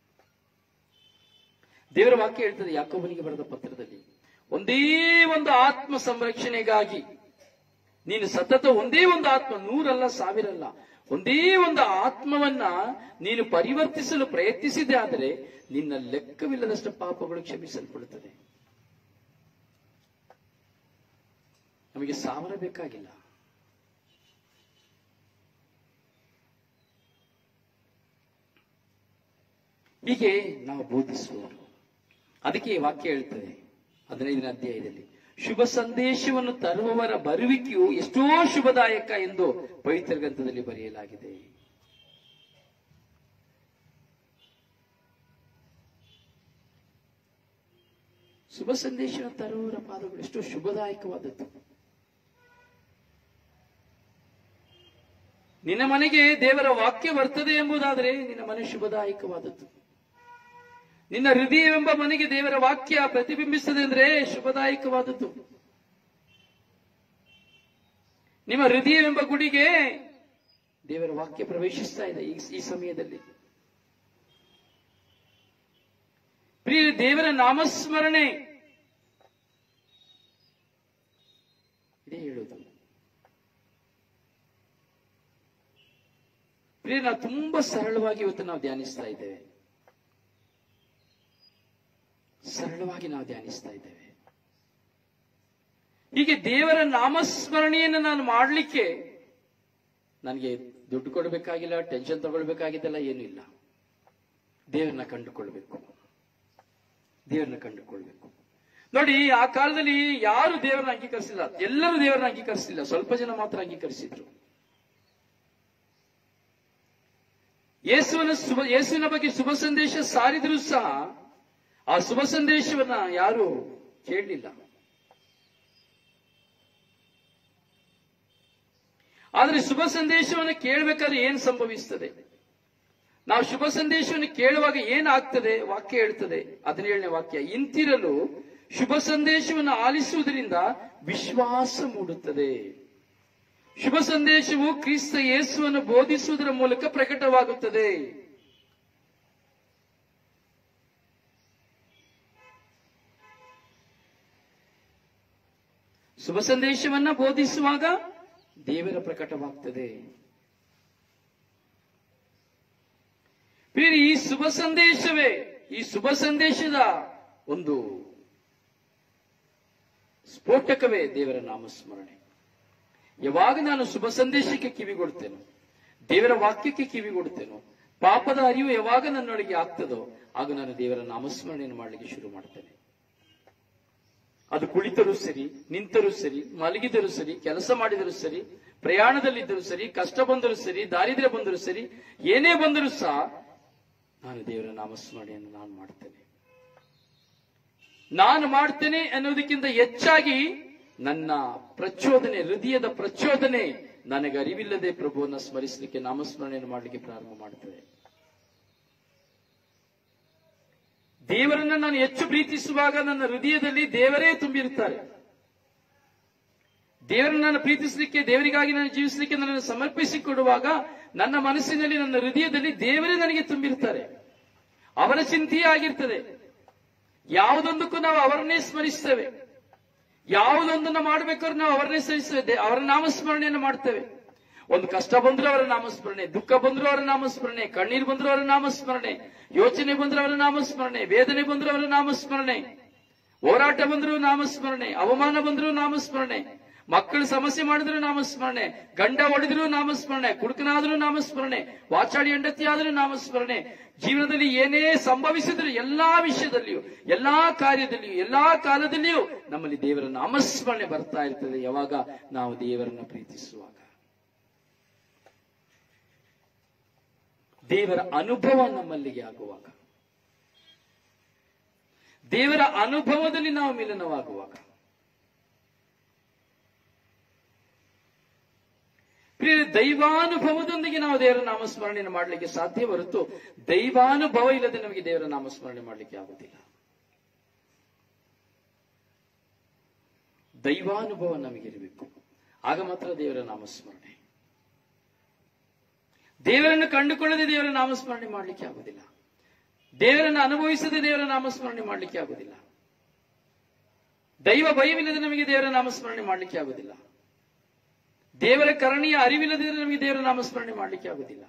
ದೇವರ ವಾಕ್ಯ ಹೇಳ್ತದೆ ಯಾಕೋಬನಿಗೆ ಬರೆದ ಪತ್ರದಲ್ಲಿ ಒಂದೇ ಒಂದು ಆತ್ಮ ಸಂರಕ್ಷಣೆಗಾಗಿ ನೀನು ಸತತ ಒಂದೇ ಒಂದು ಆತ್ಮ ನೂರಲ್ಲ ಸಾವಿರಲ್ಲ ಒಂದೇ ಒಂದು ಆತ್ಮವನ್ನ ನೀನು ಪರಿವರ್ತಿಸಲು ಪ್ರಯತ್ನಿಸಿದೆ ಆದರೆ ನಿನ್ನ ಲೆಕ್ಕವಿಲ್ಲದಷ್ಟು ಪಾಪಗಳು ಕ್ಷಮಿಸಲ್ಪಡುತ್ತದೆ ನಮಗೆ ಸಾವಿರ ಬೇಕಾಗಿಲ್ಲ ಹೀಗೆ ನಾವು ಬೋಧಿಸುವವರು ಅದಕ್ಕೆ ಈ ವಾಕ್ಯ ಹೇಳ್ತದೆ ಹದಿನೈದನೇ ಅಧ್ಯಾಯದಲ್ಲಿ ಶುಭ ಸಂದೇಶವನ್ನು ತರುವವರ ಬರುವಿಕೆಯು ಎಷ್ಟೋ ಶುಭದಾಯಕ ಎಂದು ಪವಿತ್ರ ಗ್ರಂಥದಲ್ಲಿ ಬರೆಯಲಾಗಿದೆ ಶುಭ ಸಂದೇಶವನ್ನು ತರುವವರ ಪಾದಗಳು ಎಷ್ಟೋ ಶುಭದಾಯಕವಾದದ್ದು ನಿನ್ನ ಮನೆಗೆ ದೇವರ ವಾಕ್ಯ ಬರ್ತದೆ ಎಂಬುದಾದರೆ ನಿನ್ನ ಮನೆ ಶುಭದಾಯಕವಾದದ್ದು ನಿನ್ನ ಹೃದಯವೆಂಬ ಮನೆಗೆ ದೇವರ ವಾಕ್ಯ ಪ್ರತಿಬಿಂಬಿಸ್ತದೆ ಅಂದ್ರೆ ಶುಭದಾಯಕವಾದದ್ದು ನಿಮ್ಮ ಹೃದಯವೆಂಬ ಗುಡಿಗೆ ದೇವರ ವಾಕ್ಯ ಪ್ರವೇಶಿಸ್ತಾ ಇದೆ ಈ ಈ ಸಮಯದಲ್ಲಿ ಪ್ರಿಯ ದೇವರ ನಾಮಸ್ಮರಣೆ ಇದೇ ಹೇಳುವುದು ಪ್ರಿಯ ನಾವು ತುಂಬಾ ಸರಳವಾಗಿ ಇವತ್ತು ನಾವು ಧ್ಯಾನಿಸ್ತಾ ಇದ್ದೇವೆ ಸರಳವಾಗಿ ನಾವು ಧ್ಯಾನಿಸ್ತಾ ಇದ್ದೇವೆ ಹೀಗೆ ದೇವರ ನಾಮಸ್ಮರಣೆಯನ್ನು ನಾನು ಮಾಡಲಿಕ್ಕೆ ನನಗೆ ದುಡ್ಡು ಕೊಡಬೇಕಾಗಿಲ್ಲ ಟೆನ್ಷನ್ ತಗೊಳ್ಬೇಕಾಗಿದ್ದಲ್ಲ ಏನೂ ಇಲ್ಲ ದೇವರನ್ನ ಕಂಡುಕೊಳ್ಬೇಕು ದೇವರನ್ನ ಕಂಡುಕೊಳ್ಬೇಕು ನೋಡಿ ಆ ಕಾಲದಲ್ಲಿ ಯಾರು ದೇವರನ್ನ ಅಂಗೀಕರಿಸಿಲ್ಲ ಎಲ್ಲರೂ ದೇವರನ್ನ ಅಂಗೀಕರಿಸಿಲ್ಲ ಸ್ವಲ್ಪ ಜನ ಮಾತ್ರ ಅಂಗೀಕರಿಸಿದ್ರು ಯೇಸುವಿನ ಶುಭ ಯೇಸುವಿನ ಬಗ್ಗೆ ಶುಭ ಸಂದೇಶ ಸಾರಿದರೂ ಸಹ ಆ ಶುಭ ಸಂದೇಶವನ್ನ ಯಾರು ಕೇಳಲಿಲ್ಲ ಆದ್ರೆ ಶುಭ ಸಂದೇಶವನ್ನು ಕೇಳಬೇಕಾದ್ರೆ ಏನ್ ಸಂಭವಿಸ್ತದೆ ನಾವು ಶುಭ ಸಂದೇಶವನ್ನು ಕೇಳುವಾಗ ಏನಾಗ್ತದೆ ವಾಕ್ಯ ಹೇಳ್ತದೆ ಹದಿನೇಳನೇ ವಾಕ್ಯ ಇಂತಿರಲು ಶುಭ ಸಂದೇಶವನ್ನು ಆಲಿಸುವುದರಿಂದ ವಿಶ್ವಾಸ ಮೂಡುತ್ತದೆ ಶುಭ ಸಂದೇಶವು ಕ್ರಿಸ್ತ ಯೇಸುವನ್ನು ಬೋಧಿಸುವುದರ ಮೂಲಕ ಪ್ರಕಟವಾಗುತ್ತದೆ ಶುಭ ಸಂದೇಶವನ್ನ ಬೋಧಿಸುವಾಗ ದೇವರ ಪ್ರಕಟವಾಗ್ತದೆ ಪ್ರಿಯರೇ, ಈ ಶುಭ ಸಂದೇಶವೇ ಈ ಶುಭ ಸಂದೇಶದ ಒಂದು ಸ್ಫೋಟಕವೇ ದೇವರ ನಾಮಸ್ಮರಣೆ ಯಾವಾಗ ನಾನು ಶುಭ ಸಂದೇಶಕ್ಕೆ ಕಿವಿಗೊಡ್ತೇನೋ ದೇವರ ವಾಕ್ಯಕ್ಕೆ ಕಿವಿಗೊಡ್ತೇನೋ ಪಾಪದ ಅರಿವು ಯಾವಾಗ ನನ್ನೊಳಗೆ ಆಗ್ತದೋ ಆಗ ನಾನು ದೇವರ ನಾಮಸ್ಮರಣೆಯನ್ನು ಮಾಡಲಿಕ್ಕೆ ಶುರು ಮಾಡ್ತೇನೆ ಅದು ಕುಳಿತರೂ ಸರಿ ನಿಂತರೂ ಸರಿ ಮಲಗಿದರೂ ಸರಿ ಕೆಲಸ ಮಾಡಿದರೂ ಸರಿ ಪ್ರಯಾಣದಲ್ಲಿದ್ದರೂ ಸರಿ ಕಷ್ಟ ಬಂದರೂ ಸರಿ ದಾರಿದ್ರ್ಯ ಬಂದರೂ ಸರಿ ಏನೇ ಬಂದರೂ ಸಹ ನಾನು ದೇವರ ನಾಮಸ್ಮರಣೆಯನ್ನು ನಾನು ಮಾಡ್ತೇನೆ ನಾನು ಮಾಡ್ತೇನೆ ಅನ್ನೋದಕ್ಕಿಂತ ಹೆಚ್ಚಾಗಿ ನನ್ನ ಪ್ರಚೋದನೆ ಹೃದಯದ ಪ್ರಚೋದನೆ ನನಗೆ ಅರಿವಿಲ್ಲದೆ ಪ್ರಭುವನ್ನ ಸ್ಮರಿಸಲಿಕ್ಕೆ ನಾಮಸ್ಮರಣೆಯನ್ನು ಮಾಡಲಿಕ್ಕೆ ಪ್ರಾರಂಭ ಮಾಡ್ತದೆ ದೇವರನ್ನ ನಾನು ಹೆಚ್ಚು ಪ್ರೀತಿಸುವಾಗ ನನ್ನ ಹೃದಯದಲ್ಲಿ ದೇವರೇ ತುಂಬಿರುತ್ತಾರೆ ದೇವರನ್ನ ನಾನು ಪ್ರೀತಿಸಲಿಕ್ಕೆ ದೇವರಿಗಾಗಿ ನಾನು ಜೀವಿಸಲಿಕ್ಕೆ ನನ್ನನ್ನು ಸಮರ್ಪಿಸಿಕೊಡುವಾಗ ನನ್ನ ಮನಸ್ಸಿನಲ್ಲಿ ನನ್ನ ಹೃದಯದಲ್ಲಿ ದೇವರೇ ನನಗೆ ತುಂಬಿರ್ತಾರೆ ಅವರ ಚಿಂತೆಯೇ ಆಗಿರ್ತದೆ ಯಾವುದೊಂದಕ್ಕೂ ನಾವು ಅವರನ್ನೇ ಸ್ಮರಿಸ್ತೇವೆ ಯಾವುದೊಂದನ್ನ ಮಾಡಬೇಕಾದ್ರೆ ನಾವು ಅವರನ್ನೇ ಸ್ಮರಿಸ್ತೇವೆ ಅವರ ನಾಮಸ್ಮರಣೆಯನ್ನು ಮಾಡ್ತೇವೆ ಒಂದು ಕಷ್ಟ ಬಂದ್ರು ಅವರ ನಾಮಸ್ಮರಣೆ ದುಃಖ ಬಂದ್ರು ಅವರ ನಾಮಸ್ಮರಣೆ ಕಣ್ಣೀರು ಬಂದ್ರು ಅವರ ನಾಮಸ್ಮರಣೆ ಯೋಚನೆ ಬಂದ್ರು ಅವರ ನಾಮಸ್ಮರಣೆ ವೇದನೆ ಬಂದ್ರು ಅವರ ನಾಮಸ್ಮರಣೆ ಹೋರಾಟ ಬಂದ್ರು ನಾಮಸ್ಮರಣೆ ಅವಮಾನ ಬಂದ್ರು ನಾಮಸ್ಮರಣೆ ಮಕ್ಕಳು ಸಮಸ್ಯೆ ಮಾಡಿದ್ರು ನಾಮಸ್ಮರಣೆ ಗಂಡ ಹೊಡೆದ್ರು ನಾಮಸ್ಮರಣೆ ಕುಡುಕನಾದ್ರೂ ನಾಮಸ್ಮರಣೆ ವಾಚಾಳಿ ಹೆಂಡತಿ ಆದ್ರೂ ನಾಮಸ್ಮರಣೆ ಜೀವನದಲ್ಲಿ ಏನೇ ಸಂಭವಿಸಿದ್ರು ಎಲ್ಲಾ ವಿಷಯದಲ್ಲಿಯೂ ಎಲ್ಲಾ ಕಾರ್ಯದಲ್ಲಿಯೂ ಎಲ್ಲಾ ಕಾಲದಲ್ಲಿಯೂ ನಮ್ಮಲ್ಲಿ ದೇವರ ನಾಮಸ್ಮರಣೆ ಬರ್ತಾ ಇರ್ತದೆ ಯಾವಾಗ ನಾವು ದೇವರನ್ನ ಪ್ರೀತಿಸುವಾಗ ದೇವರ ಅನುಭವ ನಮ್ಮಲ್ಲಿಗೆ ಆಗುವಾಗ ದೇವರ ಅನುಭವದಲ್ಲಿ ನಾವು ಮಿಲನವಾಗುವಾಗ ಪ್ರಿಯ ದೈವಾನುಭವದೊಂದಿಗೆ ನಾವು ದೇವರ ನಾಮಸ್ಮರಣೆಯನ್ನು ಮಾಡಲಿಕ್ಕೆ ಸಾಧ್ಯ ಹೊರತು ದೈವಾನುಭವ ಇಲ್ಲದೆ ನಮಗೆ ದೇವರ ನಾಮಸ್ಮರಣೆ ಮಾಡಲಿಕ್ಕೆ ಆಗುವುದಿಲ್ಲ ದೈವಾನುಭವ ನಮಗಿರಬೇಕು ಆಗ ಮಾತ್ರ ದೇವರ ನಾಮಸ್ಮರಣೆ ದೇವರನ್ನು ಕಂಡುಕೊಳ್ಳದೆ ದೇವರ ನಾಮಸ್ಮರಣೆ ಮಾಡಲಿಕ್ಕೆ ಆಗುವುದಿಲ್ಲ ದೇವರನ್ನು ಅನುಭವಿಸದೆ ದೇವರ ನಾಮಸ್ಮರಣೆ ಮಾಡಲಿಕ್ಕೆ ಆಗುವುದಿಲ್ಲ ದೈವ ಭಯವಿಲ್ಲದೆ ನಮಗೆ ದೇವರ ನಾಮಸ್ಮರಣೆ ಮಾಡಲಿಕ್ಕೆ ಆಗುವುದಿಲ್ಲ ದೇವರ ಕರುಣೆಯ ಅರಿವಿಲ್ಲದಿದ್ರೆ ನಮಗೆ ದೇವರ ನಾಮಸ್ಮರಣೆ ಮಾಡಲಿಕ್ಕೆ ಆಗುದಿಲ್ಲ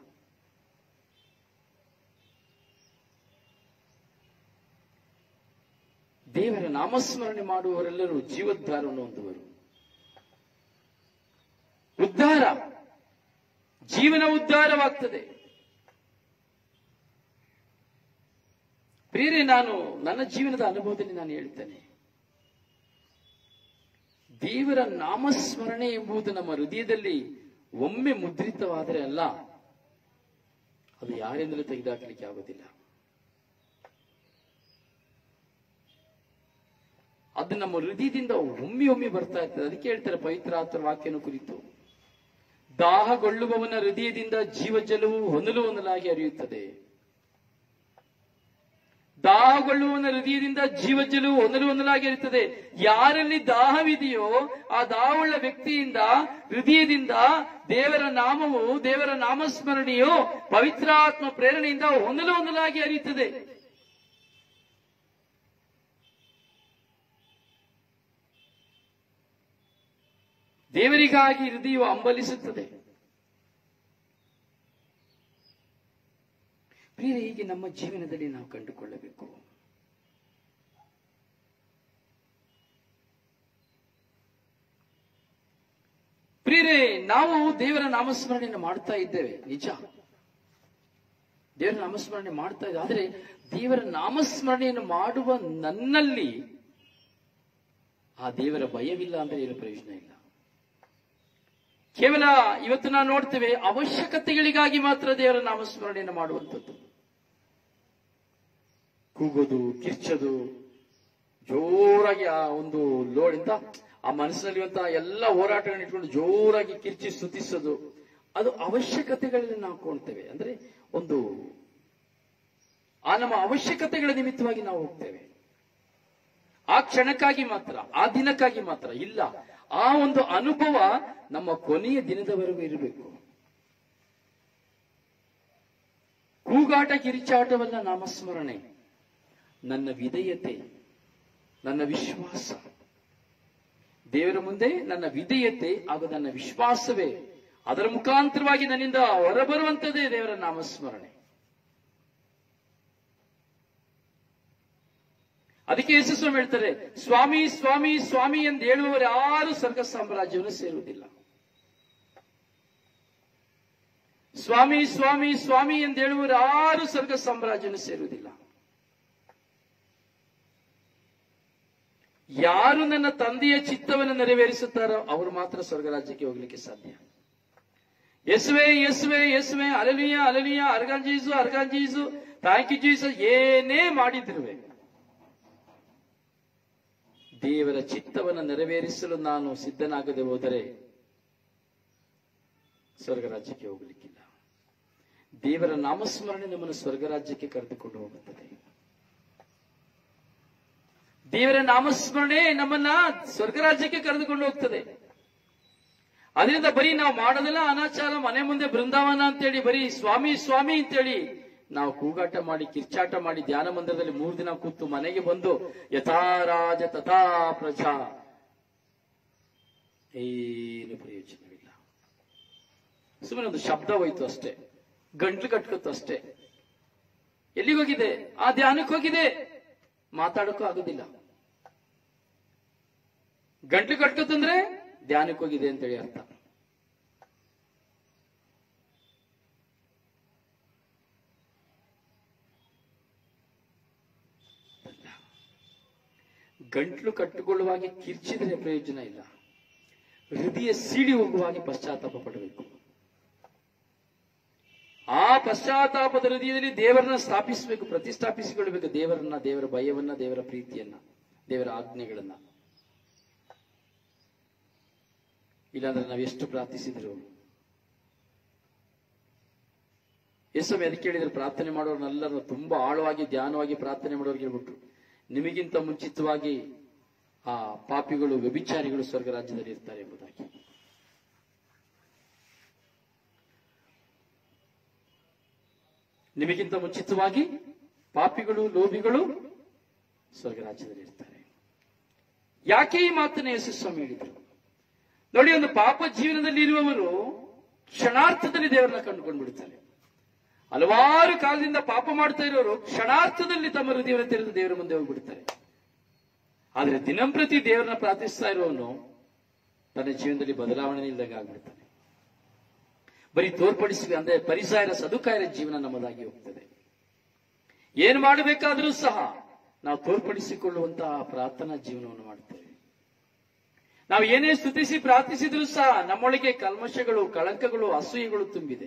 ದೇವರ ನಾಮಸ್ಮರಣೆ ಮಾಡುವವರೆಲ್ಲರೂ ಜೀವೋದ್ಧಾರವನ್ನು ಹೊಂದುವರು ಉದ್ಧಾರ ಜೀವನ ಉದ್ಧಾರವಾಗ್ತದೆ ಪ್ರಿಯರೇ ನಾನು ನನ್ನ ಜೀವನದ ಅನುಭವದಲ್ಲಿ ನಾನು ಹೇಳ್ತೇನೆ ದೇವರ ನಾಮಸ್ಮರಣೆ ಎಂಬುದು ನಮ್ಮ ಹೃದಯದಲ್ಲಿ ಒಮ್ಮೆ ಮುದ್ರಿತವಾದರೆ ಅಲ್ಲ ಅದು ಯಾರಿಂದಲೂ ತೆಗೆದುಹಾಕಲಿಕ್ಕೆ ಆಗುವುದಿಲ್ಲ ಅದು ನಮ್ಮ ಹೃದಯದಿಂದ ಒಮ್ಮೆ ಒಮ್ಮೆ ಬರ್ತಾ ಇರ್ತದೆ ಅದಕ್ಕೆ ಹೇಳ್ತಾರೆ ಪವಿತ್ರಾತ್ರ ವಾಕ್ಯನ ಕುರಿತು ದಾಹಗೊಳ್ಳುವವನ ಹೃದಯದಿಂದ ಜೀವಜಲವು ಹೊನಲು ಹೊನಲಾಗಿ ಹರಿಯುತ್ತದೆ ದಾಹಗೊಳ್ಳುವವನ ಹೃದಯದಿಂದ ಜೀವಜಲವು ಹೊನಲು ಹೊನಲಾಗಿ ಹರಿಯುತ್ತದೆ ಯಾರಲ್ಲಿ ದಾಹವಿದೆಯೋ ಆ ದಾಹವುಳ್ಳ ವ್ಯಕ್ತಿಯಿಂದ ಹೃದಯದಿಂದ ದೇವರ ನಾಮವು ದೇವರ ನಾಮಸ್ಮರಣೆಯು ಪವಿತ್ರಾತ್ಮ ಪ್ರೇರಣೆಯಿಂದ ಹೊನಲು ಹೊನಲಾಗಿ ಹರಿಯುತ್ತದೆ ದೇವರಿಗಾಗಿ ಹೃದಯವು ಅಂಬಲಿಸುತ್ತದೆ ಪ್ರಿಯರೇ ಹೀಗೆ ನಮ್ಮ ಜೀವನದಲ್ಲಿ ನಾವು ಕಂಡುಕೊಳ್ಳಬೇಕು ಪ್ರಿಯರೇ ನಾವು ದೇವರ ನಾಮಸ್ಮರಣೆಯನ್ನು ಮಾಡ್ತಾ ಇದ್ದೇವೆ ನಿಜ ದೇವರ ನಾಮಸ್ಮರಣೆ ಮಾಡ್ತಾ ಇದ್ದೇವೆ ಆದರೆ ದೇವರ ನಾಮಸ್ಮರಣೆಯನ್ನು ಮಾಡುವ ನನ್ನಲ್ಲಿ ಆ ದೇವರ ಭಯವಿಲ್ಲ ಅಂದ್ರೆ ಏನು ಪ್ರಯೋಜನ ಇಲ್ಲ ಕೇವಲ ಇವತ್ತು ನಾವು ನೋಡ್ತೇವೆ ಅವಶ್ಯಕತೆಗಳಿಗಾಗಿ ಮಾತ್ರ ದೇವರ ನಾಮಸ್ಮರಣೆಯನ್ನು ಮಾಡುವಂಥದ್ದು ಕೂಗೋದು ಕಿರ್ಚೋದು ಜೋರಾಗಿ ಆ ಒಂದು ಲೋಡಿಂದ ಆ ಮನಸ್ಸಿನಲ್ಲಿರುವಂತಹ ಎಲ್ಲ ಹೋರಾಟಗಳನ್ನ ಇಟ್ಕೊಂಡು ಜೋರಾಗಿ ಕಿರ್ಚಿ ಸ್ತುತಿಸೋದು ಅದು ಅವಶ್ಯಕತೆಗಳಲ್ಲಿ ನಾವು ಕಾಣ್ತೇವೆ ಅಂದ್ರೆ ಒಂದು ಆ ನಮ್ಮ ಅವಶ್ಯಕತೆಗಳ ನಿಮಿತ್ತವಾಗಿ ನಾವು ಹೋಗ್ತೇವೆ ಆ ಕ್ಷಣಕ್ಕಾಗಿ ಮಾತ್ರ ಆ ದಿನಕ್ಕಾಗಿ ಮಾತ್ರ ಇಲ್ಲ ಆ ಒಂದು ಅನುಭವ ನಮ್ಮ ಕೊನೆಯ ದಿನದವರೆಗೂ ಇರಬೇಕು ಕೂಗಾಟ ಕಿರಿಚಾಟವಲ್ಲ ನಾಮಸ್ಮರಣೆ ನನ್ನ ವಿಧೇಯತೆ ನನ್ನ ವಿಶ್ವಾಸ ದೇವರ ಮುಂದೆ ನನ್ನ ವಿಧೇಯತೆ ಹಾಗೂ ನನ್ನ ವಿಶ್ವಾಸವೇ ಅದರ ಮುಖಾಂತರವಾಗಿ ನನ್ನಿಂದ ಹೊರಬರುವಂತದೇ ದೇವರ ನಾಮಸ್ಮರಣೆ ಅದಕ್ಕೆ ಯೇಸುಸ್ವಾಮಿ ಹೇಳ್ತಾರೆ ಸ್ವಾಮಿ ಸ್ವಾಮಿ ಸ್ವಾಮಿ ಎಂದು ಹೇಳುವವರು ಯಾರು ಸ್ವರ್ಗ ಸಾಮ್ರಾಜ್ಯವನ್ನು ಸೇರುವುದಿಲ್ಲ ಸ್ವಾಮಿ ಸ್ವಾಮಿ ಸ್ವಾಮಿ ಎಂದು ಹೇಳುವವರು ಯಾರು ಸ್ವರ್ಗ ಸಾಮ್ರಾಜ್ಯವನ್ನು ಸೇರುವುದಿಲ್ಲ ಯಾರು ನನ್ನ ತಂದೆಯ ಚಿತ್ತವನ್ನು ನೆರವೇರಿಸುತ್ತಾರೋ ಅವರು ಮಾತ್ರ ಸ್ವರ್ಗ ರಾಜ್ಯಕ್ಕೆ ಹೋಗ್ಲಿಕ್ಕೆ ಸಾಧ್ಯ ಯಸುವೆ ಯಸುವೆ ಯಸುವೆ ಅಲಲಿಯ ಅಲಲಿಯ ಅರ್ಗಾಂಜೀಸು ಅರ್ಗಾಂಜೀಸು ಥ್ಯಾಂಕ್ ಯು ಜೀಸು ಏನೇ ಮಾಡಿದ್ರುವೆ ದೇವರ ಚಿತ್ತವನ್ನು ನೆರವೇರಿಸಲು ನಾನು ಸಿದ್ಧನಾಗದೆ ಹೋದರೆ ಸ್ವರ್ಗ ರಾಜ್ಯಕ್ಕೆ ಹೋಗಲಿಕ್ಕಿಲ್ಲ ದೇವರ ನಾಮಸ್ಮರಣೆ ನಮ್ಮನ್ನು ಸ್ವರ್ಗ ರಾಜ್ಯಕ್ಕೆ ಕರೆದುಕೊಂಡು ಹೋಗುತ್ತದೆ ದೇವರ ನಾಮಸ್ಮರಣೆ ನಮ್ಮನ್ನ ಸ್ವರ್ಗ ರಾಜ್ಯಕ್ಕೆ ಕರೆದುಕೊಂಡು ಹೋಗ್ತದೆ ಅದರಿಂದ ಬರೀ ನಾವು ಮಾಡೋದೆಲ್ಲ ಅನಾಚಾರ ಮನೆ ಮುಂದೆ ಬೃಂದಾವನ ಅಂತೇಳಿ ಬರೀ ಸ್ವಾಮಿ ಸ್ವಾಮಿ ಅಂತೇಳಿ ನಾವು ಕೂಗಾಟ ಮಾಡಿ ಕಿರ್ಚಾಟ ಮಾಡಿ ಧ್ಯಾನ ಮಂದಿರದಲ್ಲಿ ಮೂರು ದಿನ ಕೂತು ಮನೆಗೆ ಬಂದು ಯಥಾರಾಜ ತಥಾ ಪ್ರಜಾ ಏನು ಪ್ರಯೋಜನವಿಲ್ಲ ಸುಮ್ಮನೆ ಒಂದು ಶಬ್ದ ಹೋಯ್ತು ಅಷ್ಟೇ ಗಂಟ್ಲು ಕಟ್ಕೊತ್ತು ಅಷ್ಟೇ ಎಲ್ಲಿಗೆ ಹೋಗಿದೆ ಆ ಧ್ಯಾನಕ್ಕೆ ಹೋಗಿದೆ ಮಾತಾಡಕ್ಕೂ ಆಗುದಿಲ್ಲ ಗಂಟ್ಲು ಕಟ್ಕೊತಂದ್ರೆ ಧ್ಯಾನಕ್ಕೆ ಹೋಗಿದೆ ಅಂತೇಳಿ ಅರ್ಥ ಗಂಟ್ಲು ಕಟ್ಟಿಕೊಳ್ಳುವಾಗ ಕಿರ್ಚಿದ್ರೆ ಪ್ರಯೋಜನ ಇಲ್ಲ ಹೃದಯ ಸೀಳಿ ಹೋಗುವಾಗ ಪಶ್ಚಾತ್ತಾಪ ಪಡಬೇಕು ಆ ಪಶ್ಚಾತ್ತಾಪದ ಹೃದಯದಲ್ಲಿ ದೇವರನ್ನ ಸ್ಥಾಪಿಸಬೇಕು ಪ್ರತಿಷ್ಠಾಪಿಸಿಕೊಳ್ಬೇಕು ದೇವರನ್ನ ದೇವರ ಭಯವನ್ನ ದೇವರ ಪ್ರೀತಿಯನ್ನ ದೇವರ ಆಜ್ಞೆಗಳನ್ನ ಇಲ್ಲಾಂದ್ರೆ ನಾವು ಎಷ್ಟು ಪ್ರಾರ್ಥಿಸಿದ್ರು ಎಸ್ವಾಮಿ ಅದಕ್ಕೆ ಹೇಳಿದ್ರೆ ಪ್ರಾರ್ಥನೆ ಮಾಡೋರ್ನೆಲ್ಲರೂ ತುಂಬಾ ಆಳವಾಗಿ ಧ್ಯಾನವಾಗಿ ಪ್ರಾರ್ಥನೆ ಮಾಡೋರಿಗೆ ಹೇಳ್ಬಿಟ್ರು ನಿಮಗಿಂತ ಮುಂಚಿತವಾಗಿ ಆ ಪಾಪಿಗಳು ವ್ಯಭಿಚಾರಿಗಳು ಸ್ವರ್ಗ ರಾಜ್ಯದಲ್ಲಿ ಇರ್ತಾರೆ ಎಂಬುದಾಗಿ ನಿಮಗಿಂತ ಮುಂಚಿತವಾಗಿ ಪಾಪಿಗಳು ಲೋಭಿಗಳು ಸ್ವರ್ಗ ರಾಜ್ಯದಲ್ಲಿ ಇರ್ತಾರೆ ಯಾಕೆ ಈ ಮಾತನ್ನ ಯೇಸು ಸ್ವಾಮಿ ಹೇಳಿದರು ನೋಡಿ ಒಂದು ಪಾಪ ಜೀವನದಲ್ಲಿ ಇರುವವರು ಕ್ಷಣಾರ್ಥದಲ್ಲಿ ದೇವರನ್ನ ಕಂಡುಕೊಂಡು ಬಿಡುತ್ತಾರೆ ಹಲವಾರು ಕಾಲದಿಂದ ಪಾಪ ಮಾಡ್ತಾ ಇರೋರು ಕ್ಷಣಾರ್ಥದಲ್ಲಿ ತಮ್ಮ ಹೃದಯವನ್ನು ತೆರೆದು ದೇವರ ಮುಂದೆ ಹೋಗ್ಬಿಡ್ತಾರೆ ಆದ್ರೆ ದಿನಂಪ್ರತಿ ದೇವರನ್ನ ಪ್ರಾರ್ಥಿಸ್ತಾ ಇರೋನು ತನ್ನ ಜೀವನದಲ್ಲಿ ಬದಲಾವಣೆ ಇಲ್ಲದಂಗೆ ಆಗ್ಬಿಡ್ತಾನೆ ಬರೀ ತೋರ್ಪಡಿಸಿ ಅಂದ್ರೆ ಪರಿಸಾಯರ ಸದುಕಾಯರ ಜೀವನ ನಮ್ಮದಾಗಿ ಹೋಗ್ತದೆ ಏನ್ ಮಾಡಬೇಕಾದ್ರೂ ಸಹ ನಾವು ತೋರ್ಪಡಿಸಿಕೊಳ್ಳುವಂತಹ ಪ್ರಾರ್ಥನಾ ಜೀವನವನ್ನು ಮಾಡ್ತೇವೆ ನಾವು ಏನೇ ಸ್ತುತಿಸಿ ಪ್ರಾರ್ಥಿಸಿದ್ರೂ ಸಹ ನಮ್ಮೊಳಗೆ ಕಲ್ಮಶಗಳು ಕಳಂಕಗಳು ಅಸೂಯೆಗಳು ತುಂಬಿದೆ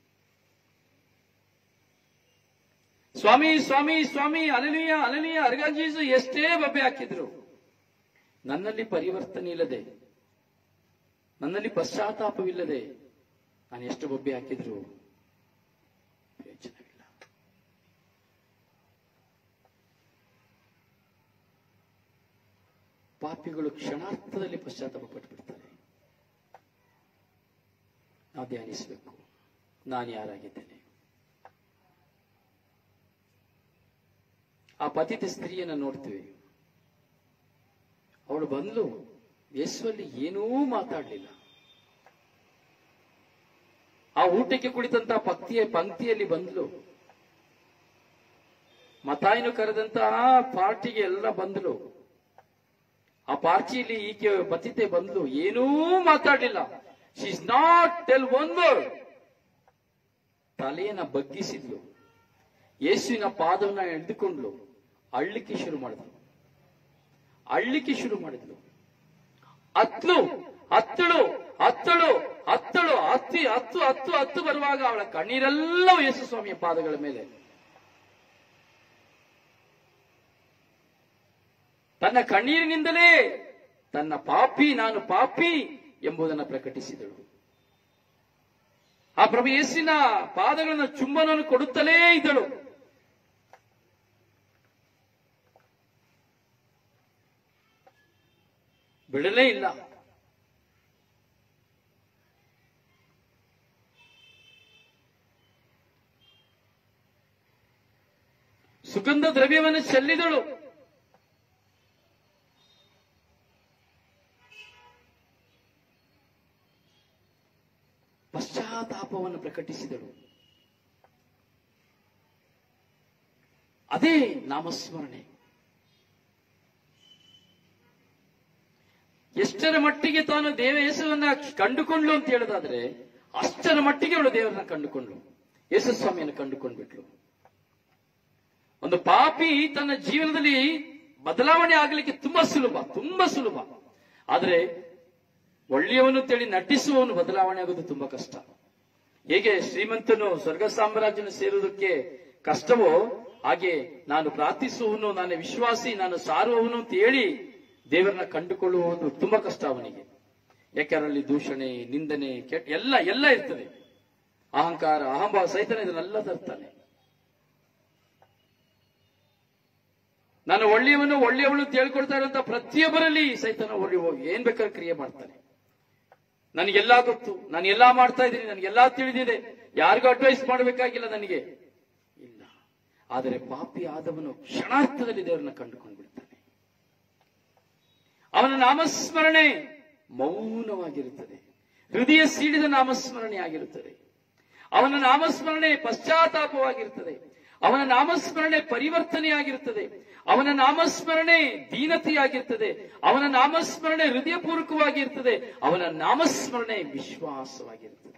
ಸ್ವಾಮಿ ಸ್ವಾಮಿ ಸ್ವಾಮಿ ಅಲಲಿಯ ಅಲಲಿಯ ಅರ್ಗಾಜೀಸು ಎಷ್ಟೇ ಬಬ್ಬೆ ಹಾಕಿದ್ರು ನನ್ನಲ್ಲಿ ಪರಿವರ್ತನೆ ಇಲ್ಲದೆ ನನ್ನಲ್ಲಿ ಪಶ್ಚಾತ್ತಾಪವಿಲ್ಲದೆ ನಾನು ಎಷ್ಟು ಬೊಬ್ಬೆ ಹಾಕಿದ್ರು ಪ್ರಯೋಜನವಿಲ್ಲ ಪಾಪಿಗಳು ಕ್ಷಣಾರ್ಥದಲ್ಲಿ ಪಶ್ಚಾತ್ತಾಪ ಪಟ್ಟುಬಿಡ್ತಾರೆ ನಾವು ಧ್ಯಾನಿಸಬೇಕು ನಾನು ಯಾರಾಗಿದ್ದೇನೆ ಆ ಪತಿತ ಸ್ತ್ರೀಯನ್ನ ನೋಡ್ತೀವಿ ಅವಳು ಬಂದ್ಲು ಯೇಸುವಲ್ಲಿ ಏನೂ ಮಾತಾಡಲಿಲ್ಲ ಆ ಊಟಕ್ಕೆ ಕುಳಿತಂತ ಪಕ್ತಿಯ ಪಂಕ್ತಿಯಲ್ಲಿ ಬಂದ್ಲು ಮತಾಯಿನು ಕರೆದಂತಹ ಪಾರ್ಟಿಗೆ ಎಲ್ಲ ಬಂದ್ಲು ಆ ಪಾರ್ಟಿಯಲ್ಲಿ ಈಕೆ ಪತಿತೆ ಬಂದ್ಲು ಏನೂ ಮಾತಾಡಲಿಲ್ಲ she is not tell one word ತಲೆಯನ್ನ ಬಗ್ಗಿಸಿದ್ಲು ಯೇಸುವಿನ ಪಾದವನ್ನ ಎಳೆದುಕೊಂಡ್ಲು ಅಳ್ಳಿಕ್ಕೆ ಶುರು ಮಾಡಿದ್ಲು ಅಳ್ಳಿಕ್ಕೆ ಶುರು ಮಾಡಿದ್ಲು ಹತ್ಲು ಹತ್ತಳು ಹತ್ತಳು ಹತ್ತಳು ಹತ್ತಿ ಹತ್ತು ಹತ್ತು ಹತ್ತು ಬರುವಾಗ ಅವಳ ಕಣ್ಣೀರೆಲ್ಲವೂ ಯೇಸು ಸ್ವಾಮಿಯ ಪಾದಗಳ ಮೇಲೆ ತನ್ನ ಕಣ್ಣೀರಿನಿಂದಲೇ ತನ್ನ ಪಾಪಿ ನಾನು ಪಾಪಿ ಎಂಬುದನ್ನು ಪ್ರಕಟಿಸಿದಳು ಆ ಪ್ರಭು ಯೇಸಿನ ಪಾದಗಳನ್ನು ಚುಂಬನವನ್ನು ಕೊಡುತ್ತಲೇ ಇದ್ದಳು ಬಿಡಲೇ ಇಲ್ಲ ಸುಗಂಧ ದ್ರವ್ಯವನ್ನು ಚೆಲ್ಲಿದಳು ಪಶ್ಚಾತ್ತಾಪವನ್ನು ಪ್ರಕಟಿಸಿದಳು ಅದೇ ನಾಮಸ್ಮರಣೆ ಎಷ್ಟರ ಮಟ್ಟಿಗೆ ತಾನು ದೇವ ಯೇಸುವನ್ನ ಕಂಡುಕೊಂಡ್ಲು ಅಂತ ಹೇಳೋದಾದ್ರೆ ಅಷ್ಟರ ಮಟ್ಟಿಗೆ ಅವಳು ದೇವರನ್ನ ಕಂಡುಕೊಂಡ್ಲು ಯೇಸು ಸ್ವಾಮಿಯನ್ನು ಕಂಡುಕೊಂಡ್ಬಿಟ್ಲು ಒಂದು ಪಾಪಿ ತನ್ನ ಜೀವನದಲ್ಲಿ ಬದಲಾವಣೆ ಆಗಲಿಕ್ಕೆ ತುಂಬಾ ಸುಲಭ ತುಂಬಾ ಸುಲಭ ಆದ್ರೆ ಒಳ್ಳೆಯವನು ತಿಳಿ ನಟಿಸುವವನು ಬದಲಾವಣೆ ಆಗೋದು ತುಂಬಾ ಕಷ್ಟ ಹೇಗೆ ಶ್ರೀಮಂತನು ಸ್ವರ್ಗ ಸಾಮ್ರಾಜ್ಯನ ಸೇರುವುದಕ್ಕೆ ಕಷ್ಟವೋ ಹಾಗೆ ನಾನು ಪ್ರಾರ್ಥಿಸುವವನು ನಾನು ವಿಶ್ವಾಸಿ ನಾನು ಸಾರುವವನು ಅಂತ ಹೇಳಿ ದೇವರನ್ನ ಕಂಡುಕೊಳ್ಳುವುದು ತುಂಬಾ ಕಷ್ಟ ಅವನಿಗೆ ಯಾಕೆ ಅಲ್ಲಿ ದೂಷಣೆ ನಿಂದನೆ ಕೆಟ್ಟ ಎಲ್ಲ ಎಲ್ಲ ಇರ್ತದೆ ಅಹಂಕಾರ ಅಹಂಭಾವ ಸಹಿತನ ಇದನ್ನೆಲ್ಲ ತರ್ತಾನೆ ನಾನು ಒಳ್ಳೆಯವನು ಒಳ್ಳೆಯವಳು ಅಂತ ಹೇಳ್ಕೊಳ್ತಾ ಇರುವಂತ ಪ್ರತಿಯೊಬ್ಬರಲ್ಲಿ ಸೈತನ ಒಳ್ಳೆ ಹೋಗಿ ಏನ್ ಬೇಕಾದ್ರೆ ಕ್ರಿಯೆ ಮಾಡ್ತಾನೆ ನನಗೆಲ್ಲ ಗೊತ್ತು ನಾನು ಎಲ್ಲಾ ಮಾಡ್ತಾ ಇದ್ದೀನಿ ನನಗೆಲ್ಲಾ ತಿಳಿದಿದೆ ಯಾರಿಗೂ ಅಡ್ವೈಸ್ ಮಾಡಬೇಕಾಗಿಲ್ಲ ನನಗೆ ಇಲ್ಲ ಆದರೆ ಪಾಪಿ ಆದವನು ಕ್ಷಣಾರ್ಥದಲ್ಲಿ ದೇವರನ್ನ ಕಂಡುಕೊಂಡು ಬಿಡ್ತಾನೆ ಅವನ ನಾಮಸ್ಮರಣೆ ಮೌನವಾಗಿರುತ್ತದೆ ಹೃದಯ ಸೀಳಿದ ನಾಮಸ್ಮರಣೆ ಆಗಿರುತ್ತದೆ ಅವನ ನಾಮಸ್ಮರಣೆ ಪಶ್ಚಾತ್ತಾಪವಾಗಿರುತ್ತದೆ ಅವನ ನಾಮಸ್ಮರಣೆ ಪರಿವರ್ತನೆಯಾಗಿರುತ್ತದೆ ಅವನ ನಾಮಸ್ಮರಣೆ ದೀನತೆಯಾಗಿರ್ತದೆ ಅವನ ನಾಮಸ್ಮರಣೆ ಹೃದಯಪೂರ್ವಕವಾಗಿರ್ತದೆ ಅವನ ನಾಮಸ್ಮರಣೆ ವಿಶ್ವಾಸವಾಗಿರುತ್ತದೆ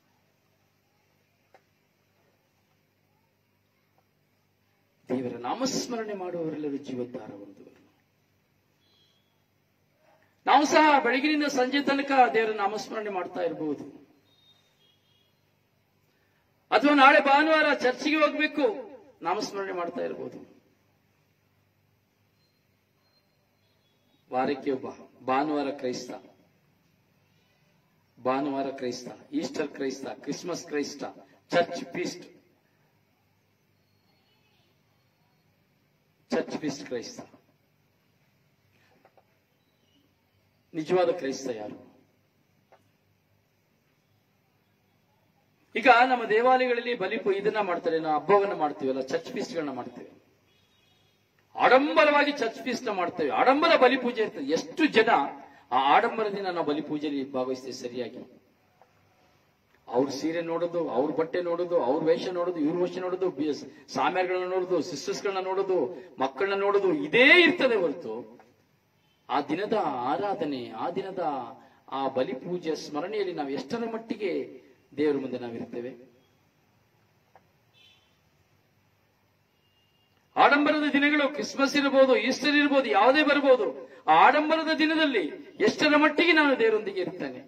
ದೇವರ ನಾಮಸ್ಮರಣೆ ಮಾಡುವವರೆಲ್ಲರೂ ಜೀವೋದ್ಧಾರ ಹೊಂದುವರು ನಾವು ಸಹ ಬೆಳಗಿನಿಂದ ಸಂಜೆ ತನಕ ದೇವರ ನಾಮಸ್ಮರಣೆ ಮಾಡ್ತಾ ಇರಬಹುದು ಅಥವಾ ನಾಳೆ ಭಾನುವಾರ ಚರ್ಚಿಗೆ ಹೋಗ್ಬೇಕು ನಾಮಸ್ಮರಣೆ ಮಾಡ್ತಾ ಇರಬಹುದು ವಾರಕ್ಕೆ ಒಬ್ಬ ಭಾನುವಾರ ಕ್ರೈಸ್ತ ಭಾನುವಾರ ಕ್ರೈಸ್ತ ಈಸ್ಟರ್ ಕ್ರೈಸ್ತ ಕ್ರಿಸ್ಮಸ್ ಕ್ರೈಸ್ತ ಚರ್ಚ್ ಫೀಸ್ಟ್ ಚರ್ಚ್ ಫೀಸ್ಟ್ ಕ್ರೈಸ್ತ ನಿಜವಾದ ಕ್ರೈಸ್ತ ಯಾರು ಈಗ ನಮ್ಮ ದೇವಾಲಯಗಳಲ್ಲಿ ಬಲಿಪು ಇದನ್ನ ಮಾಡ್ತಾರೆ ನಾವು ಹಬ್ಬವನ್ನ ಮಾಡ್ತೀವಲ್ಲ ಚರ್ಚ್ ಫೀಸ್ಟ್ಗಳನ್ನ ಮಾಡ್ತೇವೆ ಆಡಂಬರವಾಗಿ ಚರ್ಚ್ ಫೀಸ್ಟ್ ನ ಮಾಡ್ತೇವೆ ಆಡಂಬರ ಬಲಿಪೂಜೆ ಇರ್ತದೆ ಎಷ್ಟು ಜನ ಆ ಆಡಂಬರದಿಂದ ನಾವು ಬಲಿ ಪೂಜೆಯಲ್ಲಿ ಭಾಗವಹಿಸ್ತೇವೆ ಸರಿಯಾಗಿ ಅವ್ರ ಸೀರೆ ನೋಡೋದು ಅವ್ರ ಬಟ್ಟೆ ನೋಡೋದು ಅವ್ರ ವೇಷ ನೋಡೋದು ಇವ್ರ ವೇಷ ನೋಡೋದು ಬಿ- ಸಾಮ್ಯಾರ್ಗಳನ್ನ ನೋಡೋದು ಸಿಸ್ಟರ್ಸ್ಗಳನ್ನ ನೋಡೋದು ಮಕ್ಕಳನ್ನ ನೋಡೋದು ಇದೇ ಇರ್ತದೆ ಹೊರತು ಆ ದಿನದ ಆರಾಧನೆ ಆ ದಿನದ ಆ ಬಲಿ ಪೂಜೆ ಸ್ಮರಣೆಯಲ್ಲಿ ನಾವು ಎಷ್ಟರ ಮಟ್ಟಿಗೆ ದೇವರ ಮುಂದೆ ನಾವಿರ್ತೇವೆ ಆಡಂಬರದ ದಿನಗಳು ಕ್ರಿಸ್ಮಸ್ ಇರಬಹುದು ಈಸ್ಟರ್ ಇರಬಹುದು ಯಾವುದೇ ಬರಬಹುದು ಆ ಆಡಂಬರದ ದಿನದಲ್ಲಿ ಎಷ್ಟರ ಮಟ್ಟಿಗೆ ನಾನು ದೇವರೊಂದಿಗೆ ಇರ್ತೇನೆ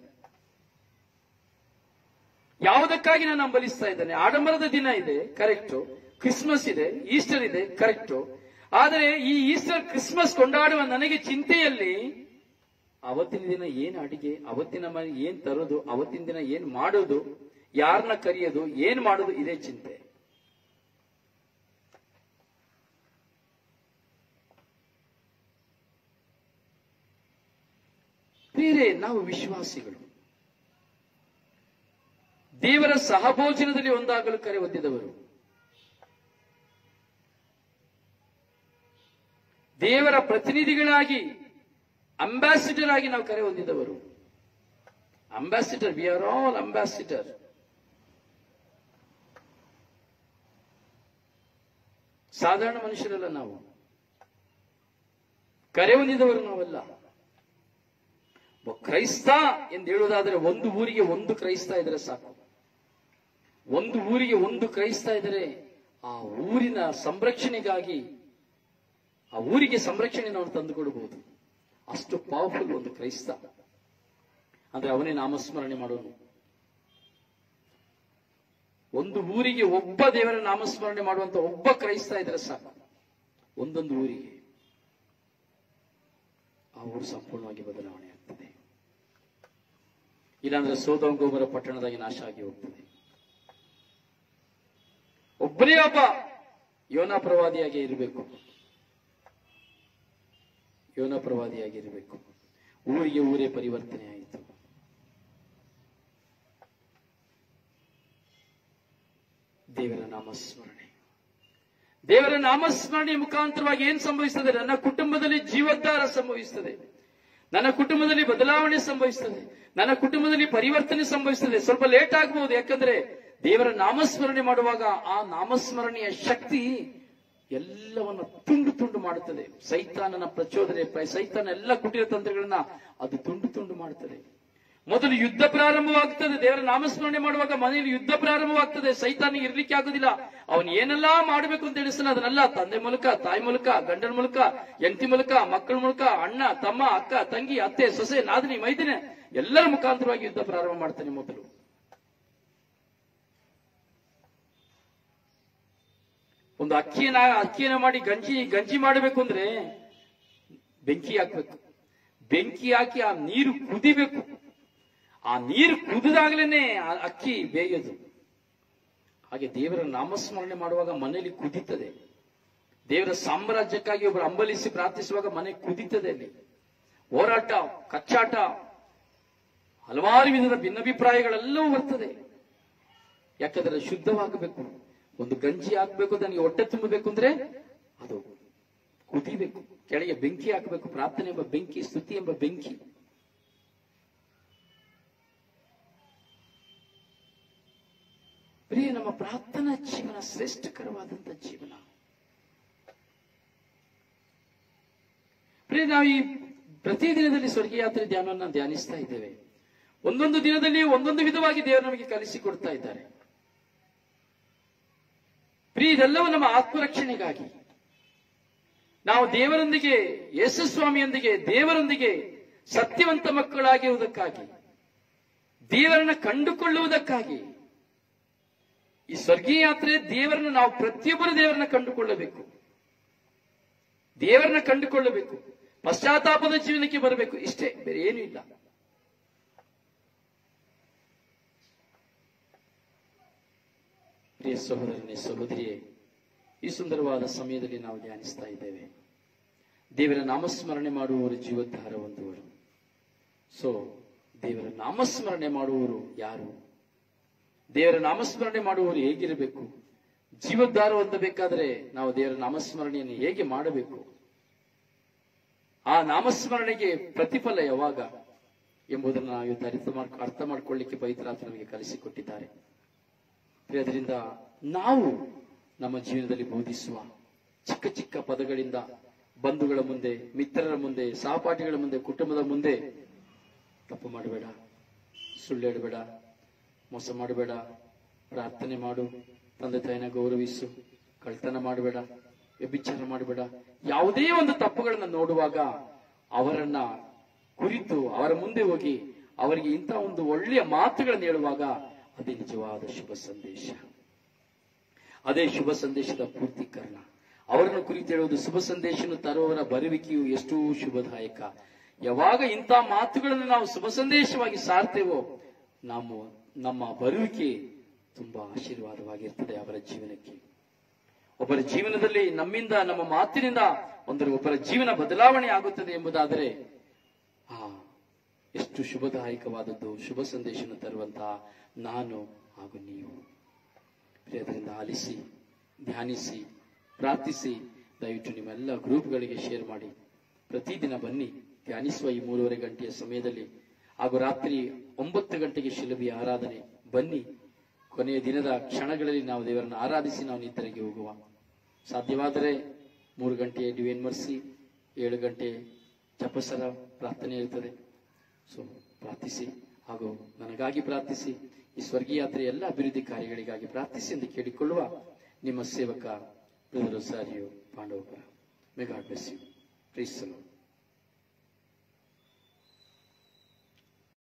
ಯಾವುದಕ್ಕಾಗಿ ನಾನು ಅಂಬಲಿಸ್ತಾ ಇದ್ದೇನೆ ಆಡಂಬರದ ದಿನ ಇದೆ ಕರೆಕ್ಟು ಕ್ರಿಸ್ಮಸ್ ಇದೆ ಈಸ್ಟರ್ ಇದೆ ಕರೆಕ್ಟು ಆದರೆ ಈ ಈಸ್ಟರ್ ಕ್ರಿಸ್ಮಸ್ ಕೊಂಡಾಡುವ ನನಗೆ ಚಿಂತೆಯಲ್ಲಿ ಅವತ್ತಿನ ದಿನ ಏನ್ ಅಡಿಗೆ ಅವತ್ತಿನ ಮನೆ ಏನ್ ತರೋದು ಅವತ್ತಿನ ದಿನ ಏನ್ ಮಾಡೋದು ಯಾರನ್ನ ಕರೆಯೋದು ಏನ್ ಮಾಡೋದು ಇದೇ ಚಿಂತೆ ಬೇರೆ ನಾವು ವಿಶ್ವಾಸಿಗಳು ದೇವರ ಸಹಭೋಜನದಲ್ಲಿ ಒಂದಾಗಲು ಕರೆ ಹೊಂದಿದವರು ದೇವರ ಪ್ರತಿನಿಧಿಗಳಾಗಿ ಅಂಬಾಸಿಡರ್ ಆಗಿ ನಾವು ಕರೆ ಹೊಂದಿದವರು ambassador we are all ambassador ಸಾಧಾರಣ ಮನುಷ್ಯರಲ್ಲ ನಾವು ಕರೆ ಹೊಂದಿದವರು ನಾವಲ್ಲ ಒಬ್ಬ ಕ್ರೈಸ್ತ ಎಂದು ಹೇಳುವುದಾದರೆ ಒಂದು ಊರಿಗೆ ಒಂದು ಕ್ರೈಸ್ತ ಇದ್ರೆ ಸಾಕು ಒಂದು ಊರಿಗೆ ಒಂದು ಕ್ರೈಸ್ತ ಇದ್ದರೆ ಆ ಊರಿನ ಸಂರಕ್ಷಣೆಗಾಗಿ ಆ ಊರಿಗೆ ಸಂರಕ್ಷಣೆ ನಾವು ತಂದುಕೊಡಬಹುದು ಅಷ್ಟು ಪವರ್ಫುಲ್ ಒಂದು ಕ್ರೈಸ್ತ ಅಂದ್ರೆ ಅವನೇ ನಾಮಸ್ಮರಣೆ ಮಾಡೋನು ಒಂದು ಊರಿಗೆ ಒಬ್ಬ ದೇವರ ನಾಮಸ್ಮರಣೆ ಮಾಡುವಂತ ಒಬ್ಬ ಕ್ರೈಸ್ತ ಇದ್ರೆ ಸಾಕು ಒಂದೊಂದು ಊರಿಗೆ ಆ ಊರು ಸಂಪೂರ್ಣವಾಗಿ ಬದಲಾವಣೆ ಆಗ್ತದೆ ಇಲ್ಲಾಂದ್ರೆ ಸೋದೋಂಗೋಬರ ಪಟ್ಟಣದಾಗಿ ನಾಶ ಆಗಿ ಹೋಗ್ತದೆ ಒಬ್ಬನೇ ಒಬ್ಬ ಯೋನ ಪ್ರವಾದಿಯಾಗಿ ಇರಬೇಕು ಯೋನ ಪ್ರವಾದಿಯಾಗಿ ಇರಬೇಕು ಊರಿಗೆ ಊರೇ ಪರಿವರ್ತನೆ ಆಯಿತು ದೇವರ ನಾಮಸ್ಮರಣೆ ದೇವರ ನಾಮಸ್ಮರಣೆ ಮುಖಾಂತರವಾಗಿ ಏನ್ ಸಂಭವಿಸ್ತದೆ ನನ್ನ ಕುಟುಂಬದಲ್ಲಿ ಜೀವೋದ್ಧಾರ ಸಂಭವಿಸ್ತದೆ ನನ್ನ ಕುಟುಂಬದಲ್ಲಿ ಬದಲಾವಣೆ ಸಂಭವಿಸ್ತದೆ ನನ್ನ ಕುಟುಂಬದಲ್ಲಿ ಪರಿವರ್ತನೆ ಸಂಭವಿಸ್ತದೆ ಸ್ವಲ್ಪ ಲೇಟ್ ಆಗಬಹುದು ಯಾಕಂದ್ರೆ ದೇವರ ನಾಮಸ್ಮರಣೆ ಮಾಡುವಾಗ ಆ ನಾಮಸ್ಮರಣೆಯ ಶಕ್ತಿ ಎಲ್ಲವನ್ನ ತುಂಡು ತುಂಡು ಮಾಡುತ್ತದೆ ಸೈತಾನನ ಪ್ರಚೋದನೆ ಪ- ಸೈತಾನ ಎಲ್ಲ ಕುಟಿಲ ತಂತ್ರಗಳನ್ನ ಅದು ತುಂಡು ತುಂಡು ಮಾಡುತ್ತದೆ ಮೊದಲು ಯುದ್ಧ ಪ್ರಾರಂಭವಾಗ್ತದೆ ದೇವರ ನಾಮಸ್ಮರಣೆ ಮಾಡುವಾಗ ಮನೆಯಲ್ಲಿ ಯುದ್ಧ ಪ್ರಾರಂಭವಾಗ್ತದೆ ಸೈತಾನಿಗೆ ಇರ್ಲಿಕ್ಕೆ ಆಗುದಿಲ್ಲ ಅವನು ಏನೆಲ್ಲಾ ಮಾಡಬೇಕು ಅಂತ ಹೇಳಿಸ್ತಾನೆ ಅದನ್ನೆಲ್ಲ ತಂದೆ ಮೂಲಕ ತಾಯಿ ಮೂಲಕ ಗಂಡನ ಮೂಲಕ ಹೆಂಡತಿ ಮೂಲಕ ಮಕ್ಕಳ ಮೂಲಕ ಅಣ್ಣ ತಮ್ಮ ಅಕ್ಕ ತಂಗಿ ಅತ್ತೆ ಸೊಸೆ ನಾದಿನಿ ಮೈದಿನ ಎಲ್ಲರ ಮುಖಾಂತರವಾಗಿ ಯುದ್ಧ ಪ್ರಾರಂಭ ಮಾಡ್ತಾನೆ ಮೊದಲು ಒಂದು ಅಕ್ಕಿಯನ್ನ ಅಕ್ಕಿಯನ್ನ ಮಾಡಿ ಗಂಜಿ ಗಂಜಿ ಮಾಡಬೇಕು ಅಂದ್ರೆ ಬೆಂಕಿ ಹಾಕ್ಬೇಕು ಬೆಂಕಿ ಹಾಕಿ ಆ ನೀರು ಕುದಿಬೇಕು ಆ ನೀರು ಕುದಿದಾಗ್ಲೇನೆ ಆ ಅಕ್ಕಿ ಬೇಯೋದು ಹಾಗೆ ದೇವರ ನಾಮಸ್ಮರಣೆ ಮಾಡುವಾಗ ಮನೆಯಲ್ಲಿ ಕುದಿತದೆ ದೇವರ ಸಾಮ್ರಾಜ್ಯಕ್ಕಾಗಿ ಒಬ್ಬರು ಅಂಬಲಿಸಿ ಪ್ರಾರ್ಥಿಸುವಾಗ ಮನೆ ಕುದಿತದೆ ಅಲ್ಲಿ ಹೋರಾಟ ಕಚ್ಚಾಟ ಹಲವಾರು ವಿಧದ ಭಿನ್ನಾಭಿಪ್ರಾಯಗಳೆಲ್ಲವೂ ಬರ್ತದೆ ಯಾಕಂದ್ರೆ ಅದು ಶುದ್ಧವಾಗಬೇಕು ಒಂದು ಗಂಜಿ ಹಾಕ್ಬೇಕು ನನಗೆ ಹೊಟ್ಟೆ ತುಂಬಬೇಕು ಅಂದ್ರೆ ಅದು ಕುದಿಬೇಕು ಕೆಳಗೆ ಬೆಂಕಿ ಹಾಕಬೇಕು ಪ್ರಾರ್ಥನೆ ಎಂಬ ಬೆಂಕಿ ಸ್ತುತಿ ಎಂಬ ಬೆಂಕಿ ಪ್ರಿಯ ನಮ್ಮ ಪ್ರಾರ್ಥನಾ ಜೀವನ ಶ್ರೇಷ್ಠಕರವಾದಂತ ಜೀವನ ಪ್ರಿಯ ನಾವು ಈ ಪ್ರತಿದಿನದಲ್ಲಿ ಸ್ವರ್ಗೀಯ ಯಾತ್ರೆ ಧ್ಯಾನವನ್ನು ಧ್ಯಾನಿಸ್ತಾ ಇದ್ದೇವೆ ಒಂದೊಂದು ದಿನದಲ್ಲಿ ಒಂದೊಂದು ವಿಧವಾಗಿ ದೇವರು ನಮಗೆ ಕಲಿಸಿಕೊಡ್ತಾ ಇದ್ದಾರೆ ಪ್ರಿಯ ಇದೆಲ್ಲವೂ ನಮ್ಮ ಆತ್ಮರಕ್ಷಣೆಗಾಗಿ ನಾವು ದೇವರೊಂದಿಗೆ ಯೇಸುಸ್ವಾಮಿಯೊಂದಿಗೆ ದೇವರೊಂದಿಗೆ ಸತ್ಯವಂತ ಮಕ್ಕಳಾಗಿರುವುದಕ್ಕಾಗಿ ದೇವರನ್ನ ಕಂಡುಕೊಳ್ಳುವುದಕ್ಕಾಗಿ ಈ ಸ್ವರ್ಗೀಯ ಯಾತ್ರೆ ದೇವರನ್ನ ನಾವು ಪ್ರತಿಯೊಬ್ಬರು ದೇವರನ್ನ ಕಂಡುಕೊಳ್ಳಬೇಕು ದೇವರನ್ನ ಕಂಡುಕೊಳ್ಳಬೇಕು ಪಶ್ಚಾತ್ತಾಪದ ಜೀವನಕ್ಕೆ ಬರಬೇಕು ಇಷ್ಟೇ ಬೇರೆ ಏನೂ ಇಲ್ಲ ಪ್ರಿಯ ಸಹೋದರನೇ ಸಹೋದರಿಯೇ ಈ ಸುಂದರವಾದ ಸಮಯದಲ್ಲಿ ನಾವು ಧ್ಯಾನಿಸ್ತಾ ಇದ್ದೇವೆ ದೇವರ ನಾಮಸ್ಮರಣೆ ಮಾಡುವವರು ಜೀವೋದ್ಧಾರ ಹೊಂದುವರು ಸೊ ದೇವರ ನಾಮಸ್ಮರಣೆ ಮಾಡುವವರು ಯಾರು ದೇವರ ನಾಮಸ್ಮರಣೆ ಮಾಡುವವರು ಹೇಗಿರಬೇಕು ಜೀವೋದ್ಧಾರ ಹೊಂದಬೇಕಾದರೆ ನಾವು ದೇವರ ನಾಮಸ್ಮರಣೆಯನ್ನು ಹೇಗೆ ಮಾಡಬೇಕು ಆ ನಾಮಸ್ಮರಣೆಗೆ ಪ್ರತಿಫಲ ಯಾವಾಗ ಎಂಬುದನ್ನು ನಾವು ಇವತ್ತು ಅರ್ಥ ಮಾಡ್ಕೊ ಅರ್ಥ ಮಾಡ್ಕೊಳ್ಳಿಕ್ಕೆ ಪವಿತ್ರಾತ್ಮ ನಮಗೆ ಕಲಿಸಿಕೊಟ್ಟಿದ್ದಾರೆ ಅದರಿಂದ ನಾವು ನಮ್ಮ ಜೀವನದಲ್ಲಿ ಬೋಧಿಸುವ ಚಿಕ್ಕ ಚಿಕ್ಕ ಪದಗಳಿಂದ ಬಂಧುಗಳ ಮುಂದೆ ಮಿತ್ರರ ಮುಂದೆ ಸಹಪಾಠಿಗಳ ಮುಂದೆ ಕುಟುಂಬದ ಮುಂದೆ ತಪ್ಪು ಮಾಡಬೇಡ ಸುಳ್ಳು ಹೇಳಬೇಡ ಮೋಸ ಮಾಡಬೇಡ ಪ್ರಾರ್ಥನೆ ಮಾಡು ತಂದೆ ತಾಯಿನ ಗೌರವಿಸು ಕಳ್ತನ ಮಾಡಬೇಡ ವ್ಯಭಿಚಾರ ಮಾಡಬೇಡ ಯಾವುದೇ ಒಂದು ತಪ್ಪುಗಳನ್ನ ನೋಡುವಾಗ ಅವರನ್ನ ಕುರಿತು ಅವರ ಮುಂದೆ ಹೋಗಿ ಅವರಿಗೆ ಇಂಥ ಒಂದು ಒಳ್ಳೆಯ ಮಾತುಗಳನ್ನು ಹೇಳುವಾಗ ಅದೇ ನಿಜವಾದ ಶುಭ ಸಂದೇಶ ಅದೇ ಶುಭ ಸಂದೇಶದ ಪೂರ್ತೀಕರಣ ಅವರನ್ನು ಕುರಿತು ಹೇಳುವುದು ಶುಭ ಸಂದೇಶವನ್ನು ತರುವವರ ಬರುವಿಕೆಯು ಎಷ್ಟು ಶುಭದಾಯಕ ಯಾವಾಗ ಇಂಥ ಮಾತುಗಳನ್ನು ನಾವು ಶುಭ ಸಂದೇಶವಾಗಿ ಸಾರ್ತೇವೋ ನಾವು ನಮ್ಮ ಬರುವಿಕೆ ತುಂಬಾ ಆಶೀರ್ವಾದವಾಗಿರ್ತದೆ ಅವರ ಜೀವನಕ್ಕೆ ಒಬ್ಬರ ಜೀವನದಲ್ಲಿ ನಮ್ಮಿಂದ ನಮ್ಮ ಮಾತಿನಿಂದ ಒಂದರ ಒಬ್ಬರ ಜೀವನ ಬದಲಾವಣೆ ಆಗುತ್ತದೆ ಎಂಬುದಾದರೆ ಆ ಎಷ್ಟು ಶುಭದಾಯಕವಾದದ್ದು ಶುಭ ಸಂದೇಶವನ್ನು ತರುವಂತಹ ನಾನು ಹಾಗೂ ನೀವು ಪ್ರಿಯದರಿಂದ ಆಲಿಸಿ ಧ್ಯಾನಿಸಿ ಪ್ರಾರ್ಥಿಸಿ ದಯವಿಟ್ಟು ನಿಮ್ಮೆಲ್ಲ ಗ್ರೂಪ್ಗಳಿಗೆ ಶೇರ್ ಮಾಡಿ ಪ್ರತಿದಿನ ಬನ್ನಿ ಧ್ಯಾನಿಸುವ ಈ ಮೂರುವರೆ ಗಂಟೆಯ ಸಮಯದಲ್ಲಿ ಹಾಗೂ ರಾತ್ರಿ ಒಂಬತ್ತು ಗಂಟೆಗೆ ಶಿಲುಬೆಯ ಆರಾಧನೆ ಬನ್ನಿ ಕೊನೆಯ ದಿನದ ಕ್ಷಣಗಳಲ್ಲಿ ನಾವು ದೇವರನ್ನು ಆರಾಧಿಸಿ ನಾವು ನಿದ್ರೆಗೆ ಹೋಗುವ ಸಾಧ್ಯವಾದರೆ ಮೂರು ಗಂಟೆ ಡಿವೈನ್ ಮರ್ಸಿ ಏಳು ಗಂಟೆ ಜಪಸರ ಪ್ರಾರ್ಥನೆ ಇರುತ್ತದೆ ಸೊ ಪ್ರಾರ್ಥಿಸಿ ಹಾಗೂ ನನಗಾಗಿ ಪ್ರಾರ್ಥಿಸಿ ಈ ಸ್ವರ್ಗೀಯ ಯಾತ್ರೆ ಎಲ್ಲ ಅಭಿವೃದ್ಧಿ ಕಾರ್ಯಗಳಿಗಾಗಿ ಪ್ರಾರ್ಥಿಸಿ ಎಂದು ಕೇಳಿಕೊಳ್ಳುವ ನಿಮ್ಮ ಸೇವಕ ಬ್ರದರ್ ಸಾರಿಯು Pandavapura may God bless you ಪ್ರೀಸಲು